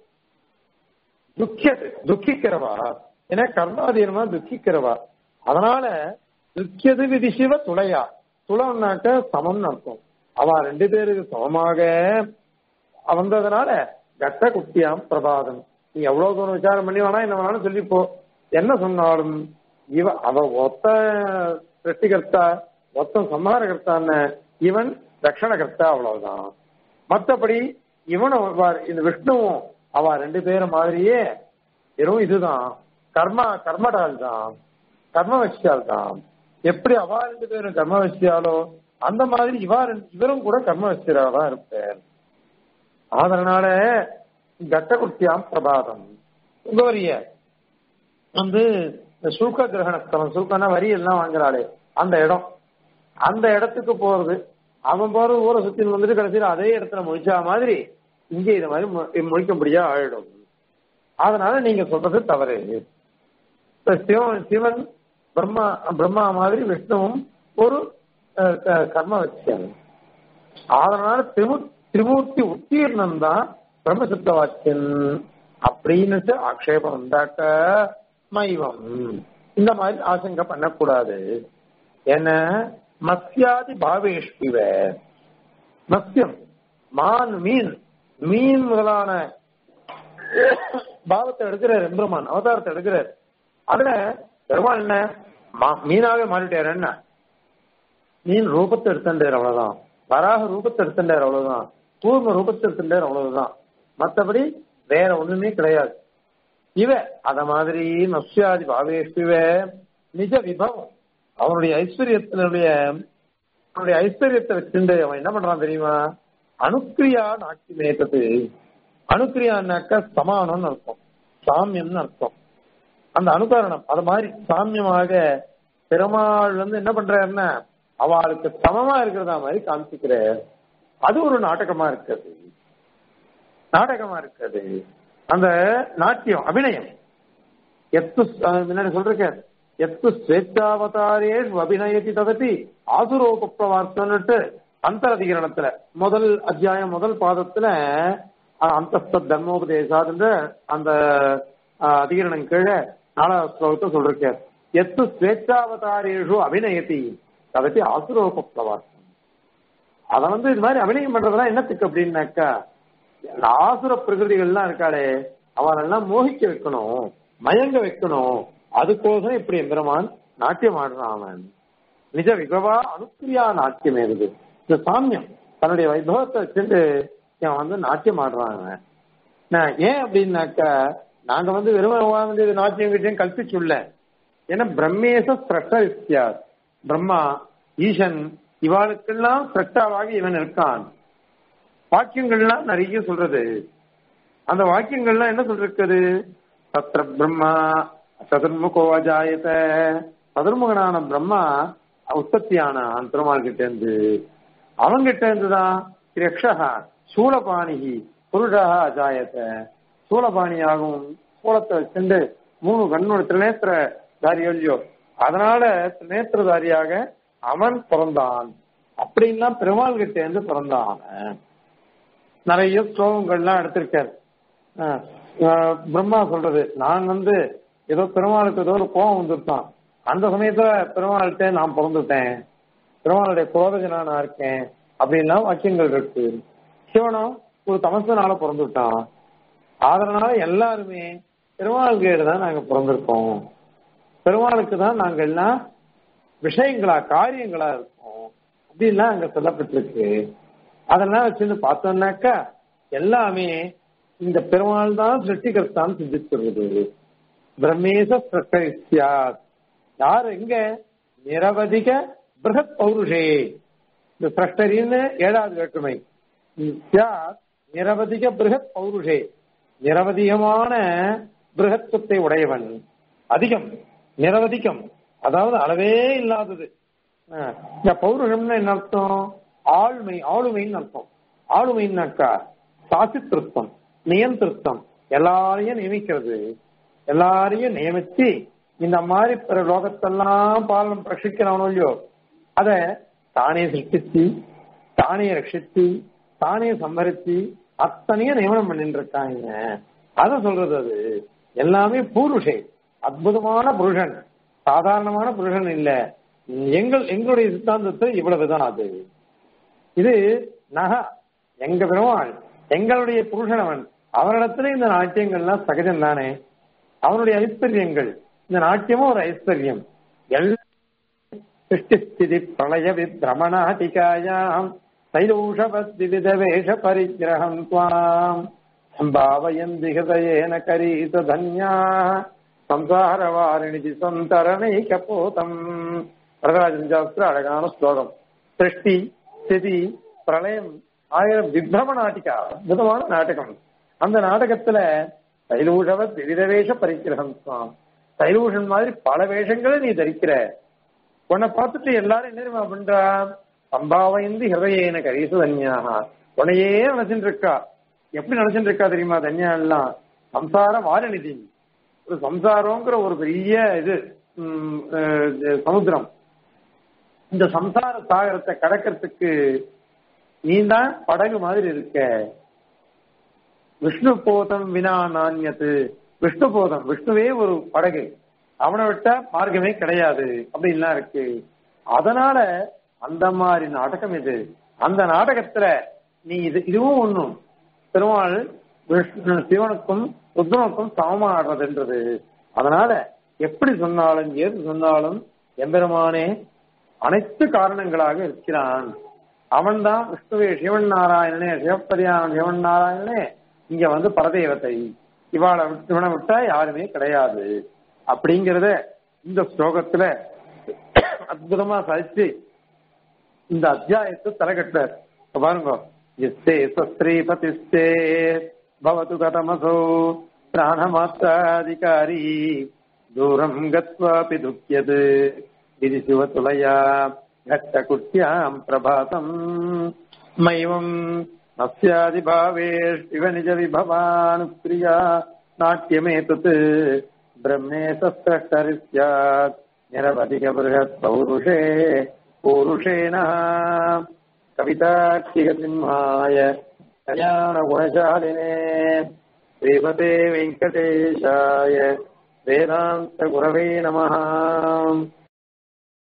துக்கியது துக்கிக்கிறவா ஏன்னா கர்மாதீனமா துக்கிக்கிறவா அதனால துக்கியது விதி சிவ துளையா துளம்னாக்க சமம்னு அர்த்தம் அவ ரெண்டு பேருக்கு சமமாக வந்ததுனால கட்ட குட்டியாம் பிரபாதம் நீ எவ்வளவு தூரம் விசாரம் பண்ணி வேணா என்ன வேணாலும் சொல்லிப்போ என்ன சொன்னாலும் இவ அவ ஒத்த சிருஷ்டிகர்த்தா ஒத்த சம்ஹாரகர்த்தான்னு இவன் ரட்சணகர்த்தா அவ்வளவுதான் மத்தபடி இவனும் வ- இந்த விஷ்ணுவும் அவ ரெண்டு பேரும் மாதிரியே வெறும் இதுதான் கர்மா கர்மடால் தான் கர்ம வச்சியால் தான் எப்படி அவா ரெண்டு பேரும் கர்ம வச்சியாலோ அந்த மாதிரி இவா ரெண்டு இவரும் கூட கர்ம வச்சியரா தான் இருப்பார் அதனால கட்டகுட்டியாம் பிரபாதம் உங்கவரிய வந்து இந்த சுல்க கிரகணஸ்தலம் சுல்கனா வரி எல்லாம் வாங்குறாளே அந்த இடம் அந்த இடத்துக்கு போறது அவன் போறது ஊரை சுத்தி வந்துட்டு கடைசியில் அதே இடத்துல முடிச்சா மாதிரி இங்கே இது மாதிரி மு- முழிக்கும்படியா ஆயிடும் அதனால நீங்க சொல்றது தவறு இப்ப சிவன் சிவன் பிரம்மா பிரம்மா மாதிரி விஷ்ணுவும் ஒரு அஹ், க- கர்ம வச்சியம் அதனால திரு திரிமூர்த்தி உத்தீர்ணம் தான் பிரம்மசுத்த வாக்கியன் அப்படின்னுட்டு ஆக்ஷேபம் உண்டாக்க மைவம் இந்த மாதிரி ஆசங்க பண்ணக்கூடாது என்ன மத்யாதி பாவேஷ்டிவ மத்யம் மான் மீன் மீன் முதலான பாவத்தை எடுக்கிறார் எம்பெருமான் அவதாரத்தை எடுக்கிறார் அதுல பெருமாள் என்ன மா- மீனாவே மாறிட்டாரு என்ன மீன் ரூபத்தை எடுத்துட்டார் அவ்வளவுதான் வராக ரூபத்தை எடுத்துட்டார் அவ்வளவுதான் கூர்ம ரூபத்தை எடுத்துட்டார் அவ்வளவுதான் மத்தபடி வேற ஒண்ணுமே கிடையாது இவ அத மாதிரி நஸ்யாதி பாவேஷிவ நிஜ விபவம் அவனுடைய ஐஸ்வர்யத்தினுடைய அவனுடைய ஐஸ்வர்யத்தை வச்சுட்டு அவன் என்ன பண்றான் தெரியுமா அனுக்கிரியா நாட்டிமேத்தது அனுக்கிரியான்னாக்க சமானம்னு அர்த்தம் சாமியம்னு அர்த்தம் அந்த அனுகரணம் அது மாதிரி சாமியமாக பெருமாள் வந்து என்ன பண்றாருன்னா அவளுக்கு சமமா இருக்கிறதா மாதிரி காமிச்சுக்கிறார் அது ஒரு நாடகமா இருக்குது நாடகமா இருக்குது அந்த நாட்டியம் அபிநயம் எத்து அஹ் முன்னாடி சொல்றேன் எத்து ஸ்வேச்சாவதாரேஷ் அபிநயத்தி ததப்பி ஆசுரோபவார்த்தன்னுட்டு அந்தரதிகரணத்துல முதல் அத்தியாயம் முதல் பாதத்துல அந்த தர்மோபதேசாதுன்ற அந்த அஹ், அதிகரணம் கீழே நாலாவது ஸ்லோகத்தை சொல்றேன் எத்து ஸ்வேச்சாவதாரேஷு அபிநயத்தி ததப்பி ஆசுரோபவார்த்தம் அத வந்து இது மாதிரி அபிநயம் பண்றதெல்லாம் என்னத்துக்கு அப்படின்னாக்கா இந்த ஆசுர பிரகிருதிகள்லாம் இருக்காளே அவனெல்லாம் மோகிக்க வைக்கணும் மயங்க வைக்கணும் அதுக்கோசரம் இப்படி எம்பெருமான் நாட்டியம் ஆடுறான் அவன் நிஜ விபவா அனுப்பிரியா நாட்டியம் ஏறுது இந்த சாமியம் தன்னுடைய வைபவத்தை வச்சுட்டு இவன் வந்து நாட்டியம் ஆடுறான் அவன் நான் ஏன் அப்படின்னாக்கா நாங்க வந்து வெறும் வந்து இது நாட்டியம் கிட்டியம் கல்பிச்சுள்ள ஏன்னா பிரம்மேச ஸ்ரஷ்ட பிரம்மா ஈசன் இவாளுக்கெல்லாம் ஸ்ரஷ்டாவாக இவன் இருக்கான் வாக்கியங்கள்லாம் நிறைய சொல்றது அந்த வாக்கியங்கள்லாம் என்ன சொல்றது தத்ர பிரம்மா சதுர்முகோ அஜாயத சதுர்முகனான பிரம்மா உற்பத்தியானான் பெருமாள் கிட்ட இருந்து அவங்கிட்ட இருந்துதான் யக்ஷா சூலபாணிகி புருஷா அஜாயத சூலபாணியாகவும் சூலத்தை வச்சுண்டு மூணு கண்ணோட திரிநேத்திர தாரியோ அதனால திரிநேத்திரதாரியாக அவன் பிறந்தான் அப்படின்லாம் பெருமாள் கிட்ட இருந்து பிறந்தான் அவன் நிறைய ஸ்லோகங்கள்லாம் எடுத்திருக்காரு அஹ் அஹ் பிரம்மா சொல்றது நான் வந்து ஏதோ பெருமாளுக்கு ஏதோ ஒரு கோபம் வந்துருத்தான் அந்த சமயத்துல பெருமாள்கிட்ட நான் பிறந்துட்டேன் பெருமாளுடைய குரோதஜனா நான் இருக்கேன் அப்படின்லாம் வாக்கியங்கள் இருக்கு சிவனும் ஒரு தமசனால பிறந்துட்டான் அதனால எல்லாருமே பெருமாள் கேடு தான் நாங்க பிறந்திருக்கோம் பெருமாளுக்கு தான் நாங்க எல்லாம் விஷயங்களா காரியங்களா இருக்கோம் அப்படின்லாம் அங்க சொல்லப்பட்டிருக்கு அதெல்லாம் வச்சுன்னு பார்த்தோம்னாக்கா எல்லாமே இந்த பெருமாள் தான் சிருஷ்டிகர்த்தான் சிந்தித்துறது பிரம்மேச சிருஷ்டியாத் யார் எங்க நிரவதிக பிருகத் பௌருஷே இந்த சிரஷ்டரின்னு ஏழாவது வேற்றுமை சியாத் நிரவதிக பிருகத் பௌருஷே நிரவதிகமான பிருகத்துவத்தை உடையவன் அதிகம் நிரவதிகம் அதாவது அளவே இல்லாதது அஹ், இந்த பௌருஷம்னு என்ன அர்த்தம் ஆளுமை ஆளுமைன்னு அர்த்தம் ஆளுமைன்னாக்கா சாசித்திருத்தம் நியந்திருத்தம் எல்லாரையும் நியமிக்கிறது எல்லாரையும் நியமிச்சு இந்த மாதிரி பிற லோகத்தெல்லாம் பாலனம் ரட்சிக்கிறானோ இல்லையோ அத தானே சிருஷ்டிச்சு தானே ரட்சித்து தானே சம்பரிச்சு அத்தனையும் நியமனம் பண்ணிட்டு இருக்காங்க அத சொல்றது அது எல்லாமே பூருஷே அற்புதமான புருஷன் சாதாரணமான புருஷன் இல்ல எங்கள் எங்களுடைய சித்தாந்தத்தை இவ்வளவுதான் அது இது நக எங்க பெருமாள் எங்களுடைய புருஷன் அவன் அவனிடத்துல இந்த நாட்டியங்கள்லாம் சகஜம் தானே அவனுடைய ஐஸ்வர்யங்கள் இந்த நாட்டியமும் ஒரு ஐஸ்வர்யம் எல்லா சிருஷ்டிஸ்திதி பிரளய வித்ரமணாட்டிகாயாம் தைலூஷபத்விவித வேஷ பரிகிரகம் துவாம் சம்பாவயந்தி ஹிருதயேன கரீத தன்யா சம்சாரவாரிணிதி சந்தரணைக போதம் வரதராஜன் சாஸ்திர அழகான ஸ்லோகம் சிருஷ்டி ஸ்திதி பிரளயம் ஆயிரம் விப்ரம நாட்டிகா அற்புதமான நாடகம் அந்த நாடகத்துல தைலூஷவத் விவித வேஷ பரிகிரகம் சுவாம் தைலூஷன் மாதிரி பல வேஷங்களை நீ தரிக்கிற உன்னை பார்த்துட்டு எல்லாரும் என்ன தெரியுமா பண்றா சம்பாவைந்து ஹிருதயேன கரீசு தன்யாக உன்னையே நினைச்சுட்டு இருக்கா எப்படி நினைச்சுட்டு இருக்கா தெரியுமா தன்யா எல்லாம் சம்சார வாரநிதி ஒரு சம்சாரங்கிற ஒரு பெரிய இது ம், அஹ், சமுத்திரம் இந்த சம்சார சாகரத்தை கடக்கிறதுக்கு நீ தான் படகு மாதிரி இருக்க விஷ்ணு போதம் வினா நாண்யத்து விஷ்ணு போதம் விஷ்ணுவே ஒரு படகு அவனை விட்டா மார்க்கமே கிடையாது அப்படின்லாம் இருக்கு அதனால அந்த மாதிரி நாடகம் இது அந்த நாடகத்துல நீ இது இதுவும் ஒண்ணும் பெருமாள் விஷ்ணு சிவனுக்கும் ருத்ரனுக்கும் சமமாடுறதுன்றது அதனால எப்படி சொன்னாலும் ஏது சொன்னாலும் எம்பெருமானே அனைத்து காரணங்களாக இருக்கிறான் அவன்தான் விஷ்ணுவே சிவன் நாராயணனே சிவப்பதியான சிவன் நாராயணனே இங்க வந்து பரதேவத்தை இவாளை விட்டு- இவனை விட்டா யாருமே கிடையாது அப்படிங்கறத இந்த ஸ்லோகத்துல அற்புதமா சாதிச்சு இந்த அத்தியாயத்தை தலைகட்டார் இப்ப பாருங்க எஸ்தே சஸ்திரீபதிஸ்தே பவத்து கதமசோ பிராணமாத்திராதிகாரி தூரம் கத்வாபி துக்கியது இது சிவதுலயா घट्टकुट्याम् प्रभातम् मैवम् नस्यादिभावेष्टिव निजविभवानुप्रिया नाट्यमेतत् ब्रह्मे सस्रष्टरि स्यात् निरवधिकबृहत् पौरुषे पूरुषेण कविताक्षिकसिंहाय कल्याणगुणशालिने श्रीमते वेङ्कटेशाय वेदान्तगुरवे नमः